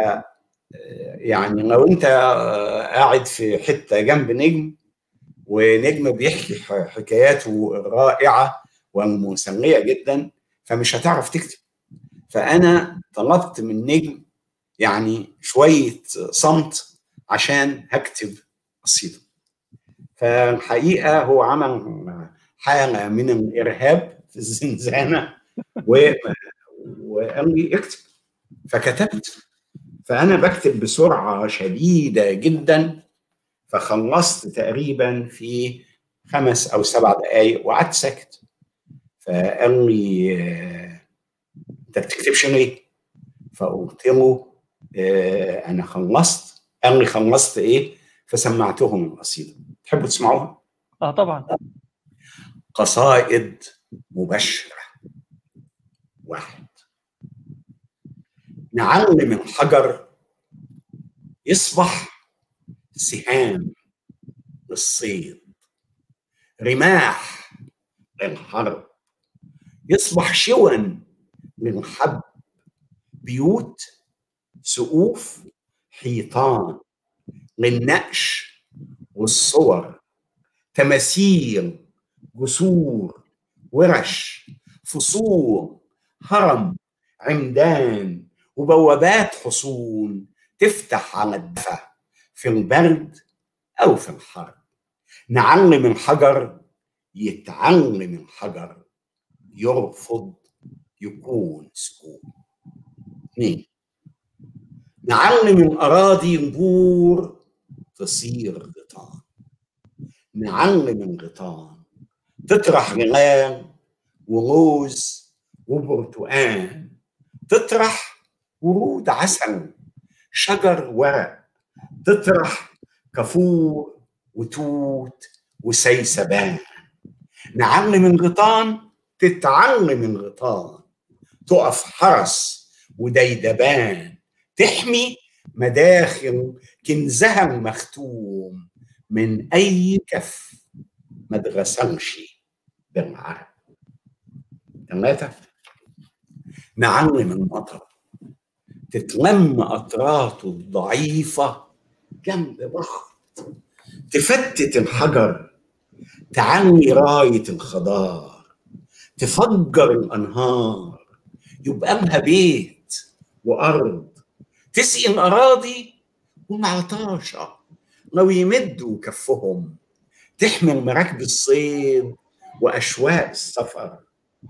يعني لو انت قاعد في حته جنب نجم ونجم بيحكي ح- حكاياته الرائعه والمسليه جدا فمش هتعرف تكتب فانا طلبت من نجم يعني شويه صمت عشان هكتب قصيده فالحقيقه هو عمل حاله من الارهاب في الزنزانه و... وقال لي اكتب فكتبت فانا بكتب بسرعه شديده جدا فخلصت تقريبا في خمس او سبع دقائق وقعدت ساكت فقال لي آه، انت بتكتبش ليه؟ فقلت له آه، انا خلصت قال لي خلصت ايه؟ فسمعتهم القصيده تحبوا تسمعوها؟ اه طبعا قصائد مبشرة واحد نعلم الحجر يصبح سهام للصيد رماح للحرب يصبح شون للحب بيوت سقوف حيطان للنقش والصور تماثيل جسور ورش فصول هرم عمدان وبوابات حصون تفتح على الدفا في البرد او في الحر نعلم الحجر يتعلم الحجر يرفض يكون سكون اثنين نعلم الأراضي نبور تصير غيطان نعلم الغيطان تطرح رمال وروز وبرتقان تطرح ورود عسل شجر ورق تطرح كافور وتوت وسيسبان نعلم الغيطان تتعلم الغيطان تقف حرس وديدبان تحمي مداخل كنزها المختوم من أي كف ما اتغسلش بالعرق ثلاثة نعلم المطر تتلم قطراته الضعيفة جنب بعض تفتت الحجر تعلي راية الخضار تفجر الأنهار يبقى لها بيت وأرض تسقي الأراضي ومعطاشة لو يمدوا كفهم تحمل مراكب الصيد وأشواق السفر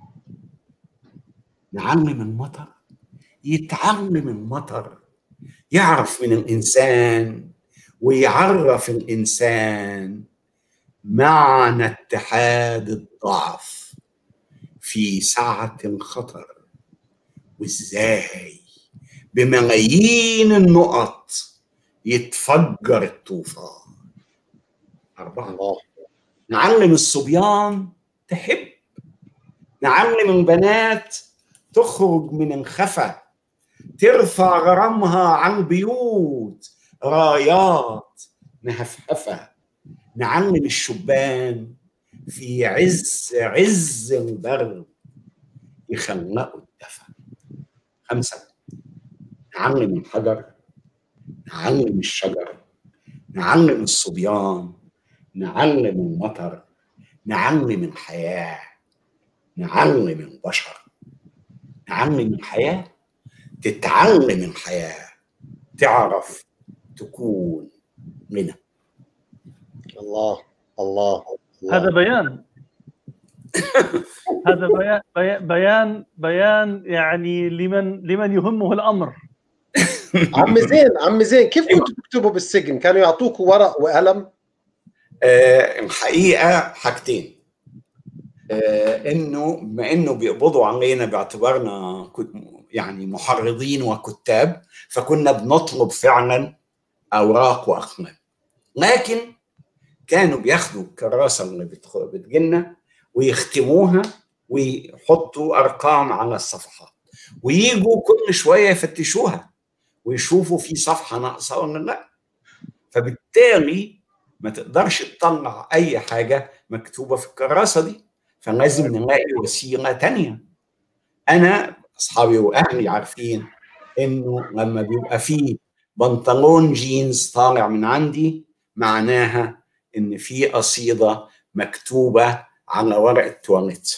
نعلم المطر يتعلم المطر يعرف من الإنسان ويعرف الإنسان معنى اتحاد الضعف في ساعة الخطر وإزاي بملايين النقط يتفجر الطوفان أربعة الله نعلم الصبيان تحب نعلم البنات تخرج من الخفا ترفع غرامها عن بيوت رايات مهفهفة نعلم الشبان في عز عز البرد يخلقوا الدفى خمسة نعلم الحجر نعلم الشجر نعلم الصبيان نعلم المطر نعلم الحياة نعلم البشر نعلم الحياة تتعلم الحياة تعرف تكون منها الله الله الله. هذا بيان هذا بيان بيان بيان, بيان يعني لمن لمن يهمه الامر عم زين عم زين كيف كنتوا تكتبوا بالسجن كانوا يعطوكوا ورق وقلم آه، الحقيقه حاجتين آه، انه بما انه بيقبضوا علينا باعتبارنا كت- يعني محرضين وكتاب فكنا بنطلب فعلا اوراق واقلام لكن كانوا بياخدوا الكراسه اللي بتخ- بتجيلنا ويختموها ويحطوا ارقام على الصفحات ويجوا كل شويه يفتشوها ويشوفوا في صفحه ناقصه ولا لا فبالتالي ما تقدرش تطلع اي حاجه مكتوبه في الكراسه دي فلازم نلاقي وسيله تانية انا اصحابي واهلي عارفين انه لما بيبقى في بنطلون جينز طالع من عندي معناها ان في قصيده مكتوبه على ورقه تواليت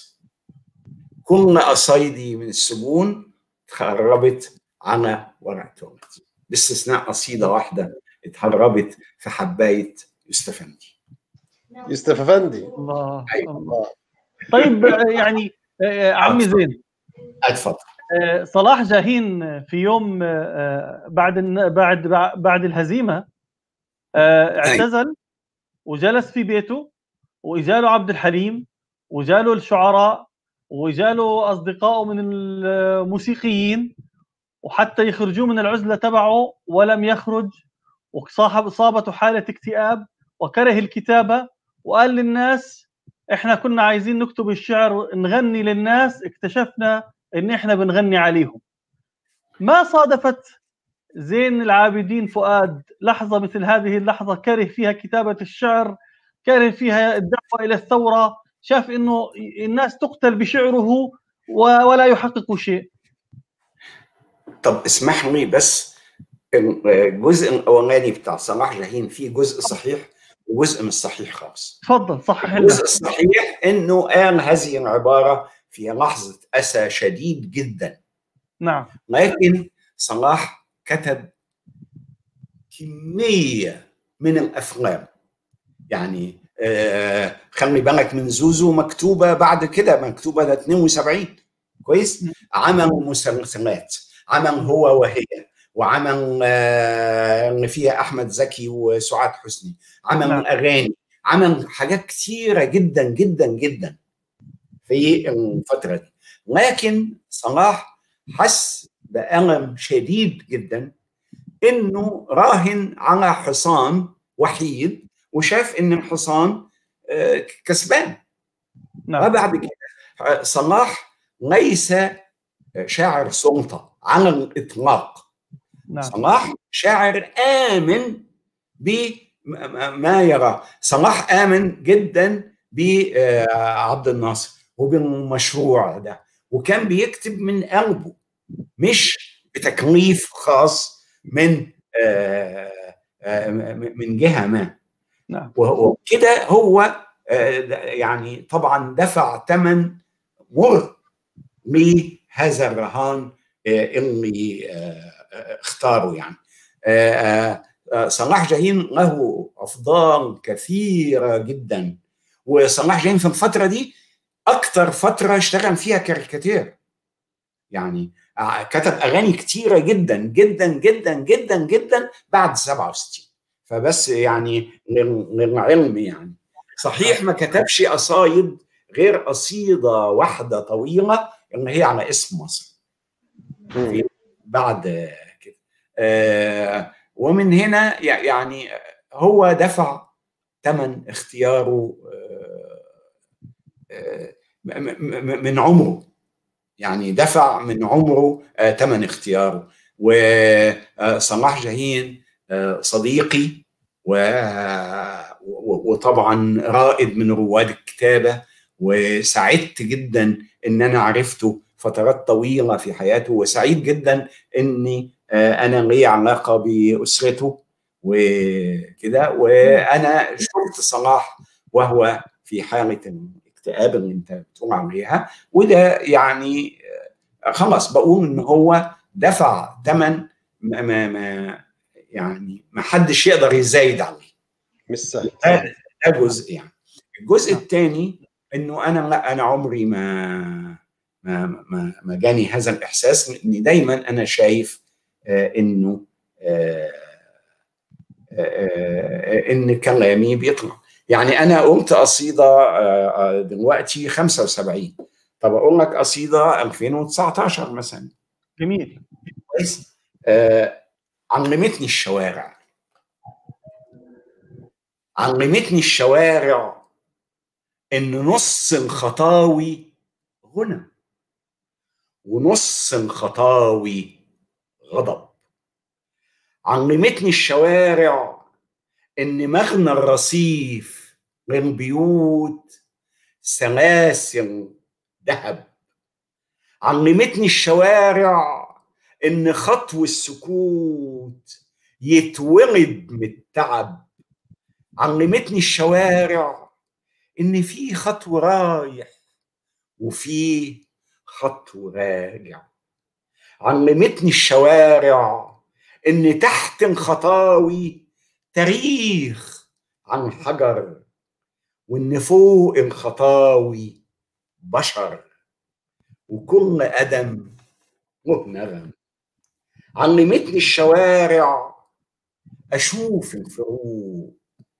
كل قصايدي من السجون اتخربت على ورقه تواليت باستثناء قصيده واحده اتهربت في حبايه يوسف افندي يوسف افندي الله أيوة. الله طيب آه، يعني آه، عمي زين اتفضل آه، صلاح جاهين في يوم آه، بعد الن- بعد بعد الهزيمه آه، اعتزل وجلس في بيته واجاله عبد الحليم وجاله الشعراء وجاله اصدقائه من الموسيقيين وحتى يخرجوه من العزله تبعه ولم يخرج وصاحب اصابته حاله اكتئاب وكره الكتابه وقال للناس احنا كنا عايزين نكتب الشعر نغني للناس اكتشفنا ان احنا بنغني عليهم ما صادفت زين العابدين فؤاد لحظه مثل هذه اللحظه كره فيها كتابه الشعر كره فيها الدعوه الى الثوره شاف انه الناس تقتل بشعره و- ولا يحقق شيء طب اسمح لي بس الجزء الاولاني بتاع صلاح جاهين فيه جزء صحيح وجزء مش صحيح خالص تفضل صحح لنا الجزء الصحيح انه قال هذه العباره في لحظه اسى شديد جدا نعم لكن صلاح كتب كميه من الافلام يعني آه خلي بالك من زوزو مكتوبه بعد كده مكتوبه ده 72 كويس عمل مسلسلات عمل هو وهي وعمل آه، اللي فيها احمد زكي وسعاد حسني عمل نعم. اغاني عمل حاجات كثيره جدا جدا جدا في الفتره دي لكن صلاح حس بألم شديد جدا انه راهن على حصان وحيد وشاف ان الحصان آه، كسبان نعم وبعد كده صلاح ليس شاعر سلطه على الاطلاق نعم صلاح شاعر آمن بما يرى صلاح آمن جدا بعبد الناصر وبالمشروع ده وكان بيكتب من قلبه مش بتكليف خاص من آه، آه، من جهة ما نعم وكده هو آه، يعني طبعا دفع ثمن مر لهذا الرهان آه، اللي آه، آه، اختاره يعني آه، آه، آه، صلاح جاهين له افضال كثيره جدا وصلاح جاهين في الفتره دي اكثر فتره اشتغل فيها كاريكاتير يعني آه، كتب اغاني كتيره جدا جدا جدا جدا جدا بعد 67 فبس يعني لل- للعلم يعني صحيح ما كتبش قصايد غير قصيده واحده طويله اللي هي على اسم مصر مم. بعد كده آه، ومن هنا يع- يعني هو دفع ثمن اختياره آه، آه، م- م- من عمره يعني دفع من عمره آه، ثمن اختياره وصلاح جاهين آه، صديقي و- و- وطبعا رائد من رواد الكتابه وسعدت جدا ان انا عرفته فترات طويله في حياته وسعيد جدا اني آه، انا لي علاقه باسرته وكده وانا شفت صلاح وهو في حاله الاكتئاب اللي انت بتقول عليها وده يعني آه، خلاص بقول ان هو دفع ثمن ما, ما, ما يعني ما حدش يقدر يزايد عليه مش سهل ده ده جزء يعني الجزء الثاني انه انا لا انا عمري ما ما ما, ما جاني هذا الاحساس اني دايما انا شايف آه انه آه آه ان كلامي بيطلع يعني انا قلت قصيده آه آه، دلوقتي 75 طب اقول لك قصيده 2019 مثلا جميل كويس آه علمتني الشوارع علمتني الشوارع ان نص الخطاوي غنى ونص الخطاوي غضب علمتني الشوارع ان مغنى الرصيف من بيوت سلاسل ذهب علمتني الشوارع ان خطو السكوت يتولد من التعب علمتني الشوارع ان في خطو رايح وفي خطو راجع علمتني الشوارع ان تحت الخطاوي تاريخ عن حجر وان فوق الخطاوي بشر وكل قدم له نغم علمتني الشوارع اشوف الفروق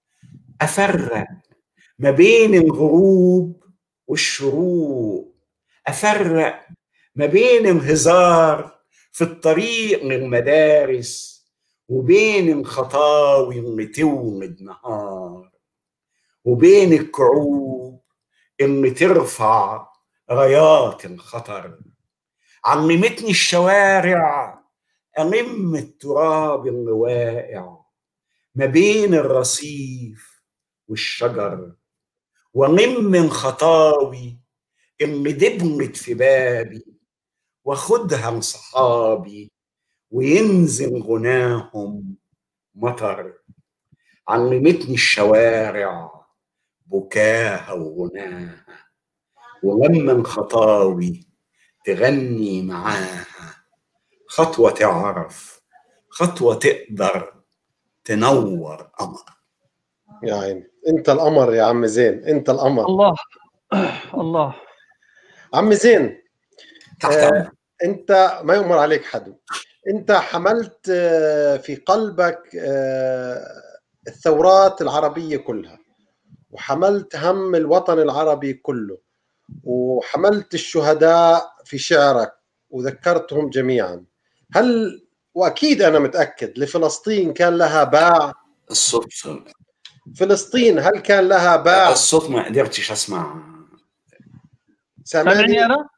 افرق ما بين الغروب والشروق افرق ما بين الهزار في الطريق للمدارس وبين الخطاوي اللي تولد نهار وبين الكعوب اللي ترفع رايات الخطر علمتني الشوارع ألم التراب اللي واقع ما بين الرصيف والشجر ولم الخطاوي اللي دبلت في بابي واخدها لصحابي وينزل غناهم مطر علمتني الشوارع بكاها وغناها ولما الخطاوي تغني معاها خطوة تعرف خطوة تقدر تنور قمر يا عيني انت القمر يا عم زين انت القمر الله الله عم زين تحت آه، أمرك. انت ما يؤمر عليك حد انت حملت آه، في قلبك آه، الثورات العربيه كلها وحملت هم الوطن العربي كله وحملت الشهداء في شعرك وذكرتهم جميعا هل واكيد انا متاكد لفلسطين كان لها باع الصوت فلسطين هل كان لها باع الصوت ما قدرتش اسمع سامعني انا؟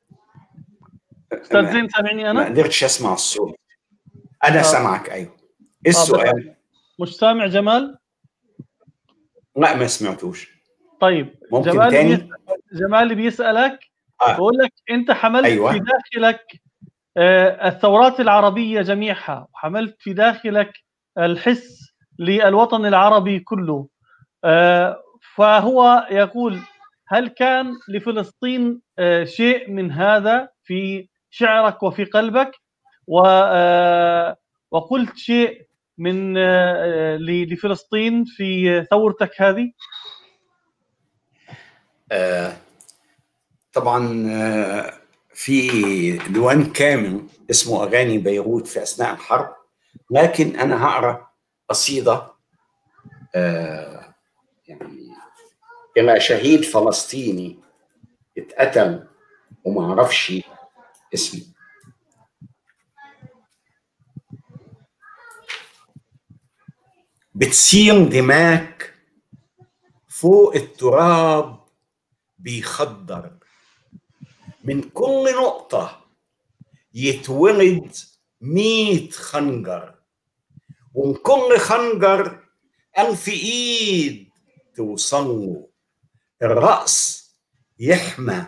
استاذ زين سامعني انا؟ ما قدرتش اسمع الصوت انا آه. سامعك ايوه ايه السؤال؟ آه مش سامع جمال؟ لا ما سمعتوش طيب ممكن جمال تاني؟ بيسأل جمال بيسالك آه. بقول لك انت حملت أيوة. في داخلك آه، الثورات العربيه جميعها وحملت في داخلك الحس للوطن العربي كله آه، فهو يقول هل كان لفلسطين آه، شيء من هذا في شعرك وفي قلبك و آه، وقلت شيء من آه، ل- لفلسطين في ثورتك هذه آه، طبعا آه، في ديوان كامل اسمه اغاني بيروت في اثناء الحرب لكن انا هقرا قصيده آه، يعني الى شهيد فلسطيني اتقتل وما اعرفش اسمه بتسيل دماك فوق التراب بيخدر من كل نقطة يتولد مية خنجر ومن كل خنجر ألف إيد توصله الرأس يحمى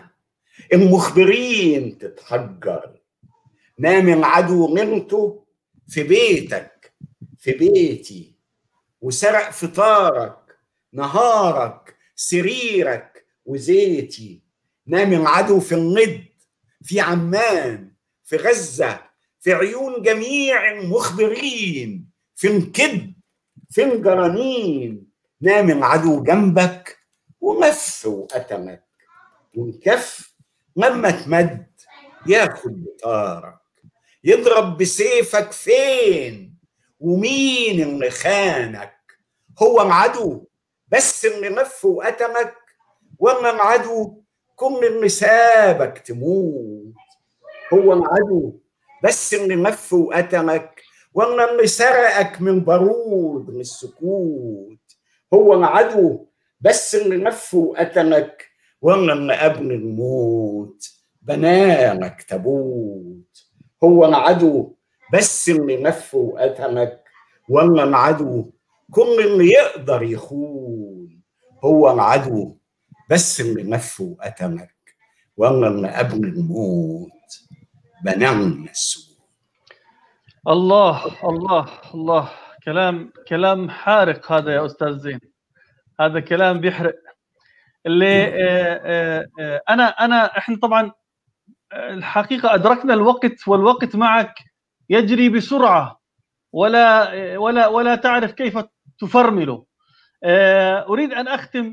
المخبرين تتحجر نام العدو نمته في بيتك في بيتي وسرق فطارك نهارك سريرك وزيتي نام العدو في الند في عمان في غزة في عيون جميع المخبرين في الكذب في الجرانين نام العدو جنبك ومف وقتلك والكف لما تمد ياخد بطارك يضرب بسيفك فين ومين اللي خانك هو العدو بس اللي لف وقتلك ولا العدو كل اللي سابك تموت هو العدو بس اللي لف وقتلك ولا اللي سرقك من بارود للسكوت هو العدو بس اللي لف وقتلك ولا اللي قبل الموت بنالك تابوت هو العدو بس اللي لف وقتلك ولا العدو كل اللي يقدر يخون هو العدو بس اللي لف وقتلك ولا اللي قبل الموت بنالنا السوء الله الله الله كلام كلام حارق هذا يا استاذ زين هذا كلام بيحرق اللي آه، آه، آه، انا انا احنا طبعا آه، الحقيقه ادركنا الوقت والوقت معك يجري بسرعه ولا آه، ولا ولا تعرف كيف تفرمله آه، اريد ان اختم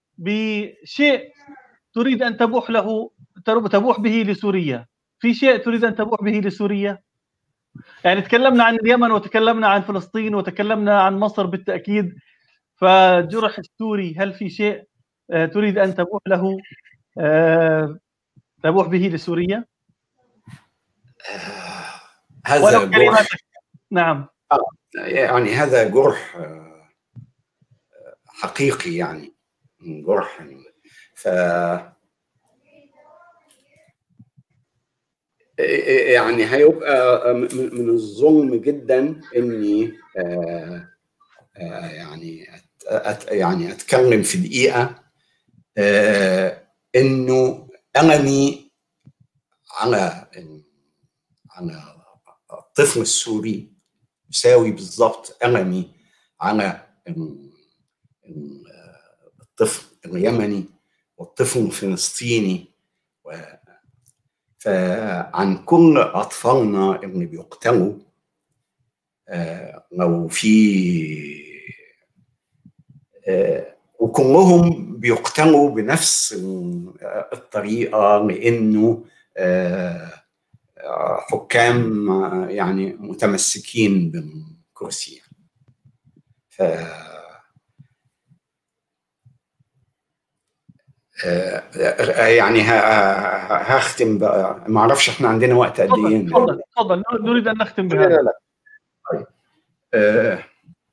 بشيء تريد ان تبوح له تبوح به لسوريا في شيء تريد ان تبوح به لسوريا يعني تكلمنا عن اليمن وتكلمنا عن فلسطين وتكلمنا عن مصر بالتاكيد فجرح السوري هل في شيء آه، تريد ان تبوح له آه، تبوح به لسوريا؟ هذا ولو جرح كلماتك نعم يعني هذا جرح آه، حقيقي يعني جرح ف يعني هيبقى من من الظلم جدا اني آه، آه، يعني أت- أت- يعني اتكلم في دقيقه آه، انه انني على على الطفل السوري يساوي بالضبط ألمي على ال- ال- الطفل اليمني والطفل الفلسطيني و- فعن كل أطفالنا اللي بيقتلوا آه، لو في آه، وكلهم بيقتلوا بنفس ال- الطريقة لأنه آه، حكام يعني متمسكين بالكرسي ف يعني هختم بقى ما اعرفش احنا عندنا وقت قد ايه تفضل تفضل نريد ان نختم بهذا لا لا طيب آه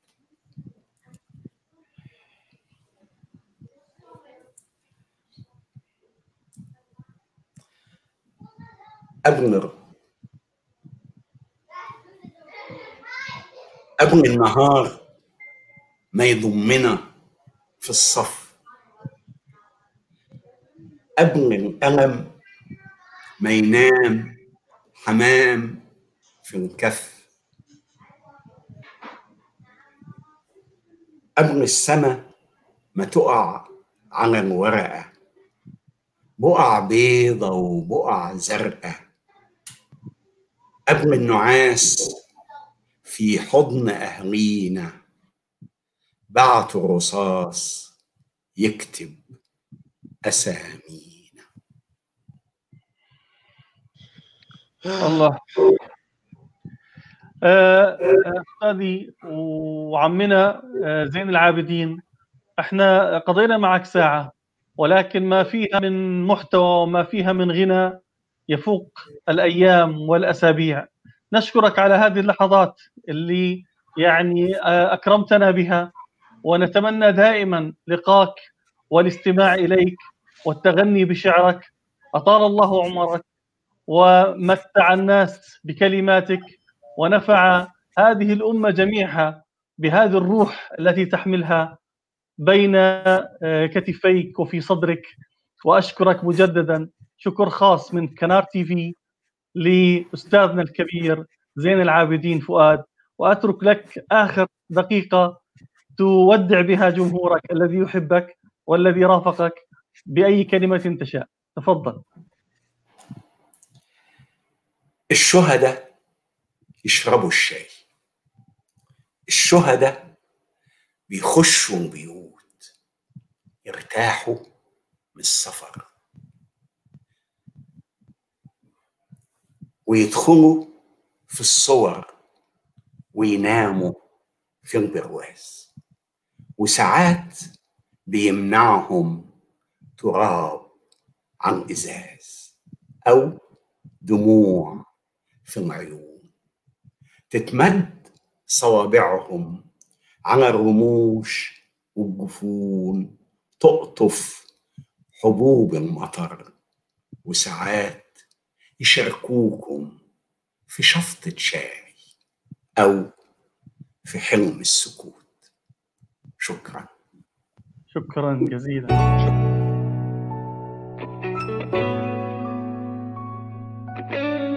أبنر أبن النهار ما يضمنا في الصف أبن الألم ما ينام حمام في الكف أبن السما ما تقع على الورقة بقع بيضة وبقع زرقاء قبل النعاس في حضن أهلينا بعتوا رصاص يكتب أسامينا الله أستاذي وعمنا زين العابدين احنا قضينا معك ساعة ولكن ما فيها من محتوى وما فيها من غنى يفوق الايام والاسابيع نشكرك على هذه اللحظات اللي يعني اكرمتنا بها ونتمنى دائما لقاك والاستماع اليك والتغني بشعرك اطال الله عمرك ومتع الناس بكلماتك ونفع هذه الامه جميعها بهذه الروح التي تحملها بين كتفيك وفي صدرك واشكرك مجددا شكر خاص من كنار تي في لاستاذنا الكبير زين العابدين فؤاد واترك لك اخر دقيقه تودع بها جمهورك الذي يحبك والذي رافقك باي كلمه تشاء تفضل الشهداء يشربوا الشاي الشهداء بيخشوا بيوت يرتاحوا من السفر ويدخلوا في الصور ويناموا في البرواز وساعات بيمنعهم تراب عن ازاز او دموع في العيون تتمد صوابعهم على الرموش والجفون تقطف حبوب المطر وساعات يشاركوكم في شفطة شاي أو في حلم السكوت شكرا شكرا جزيلا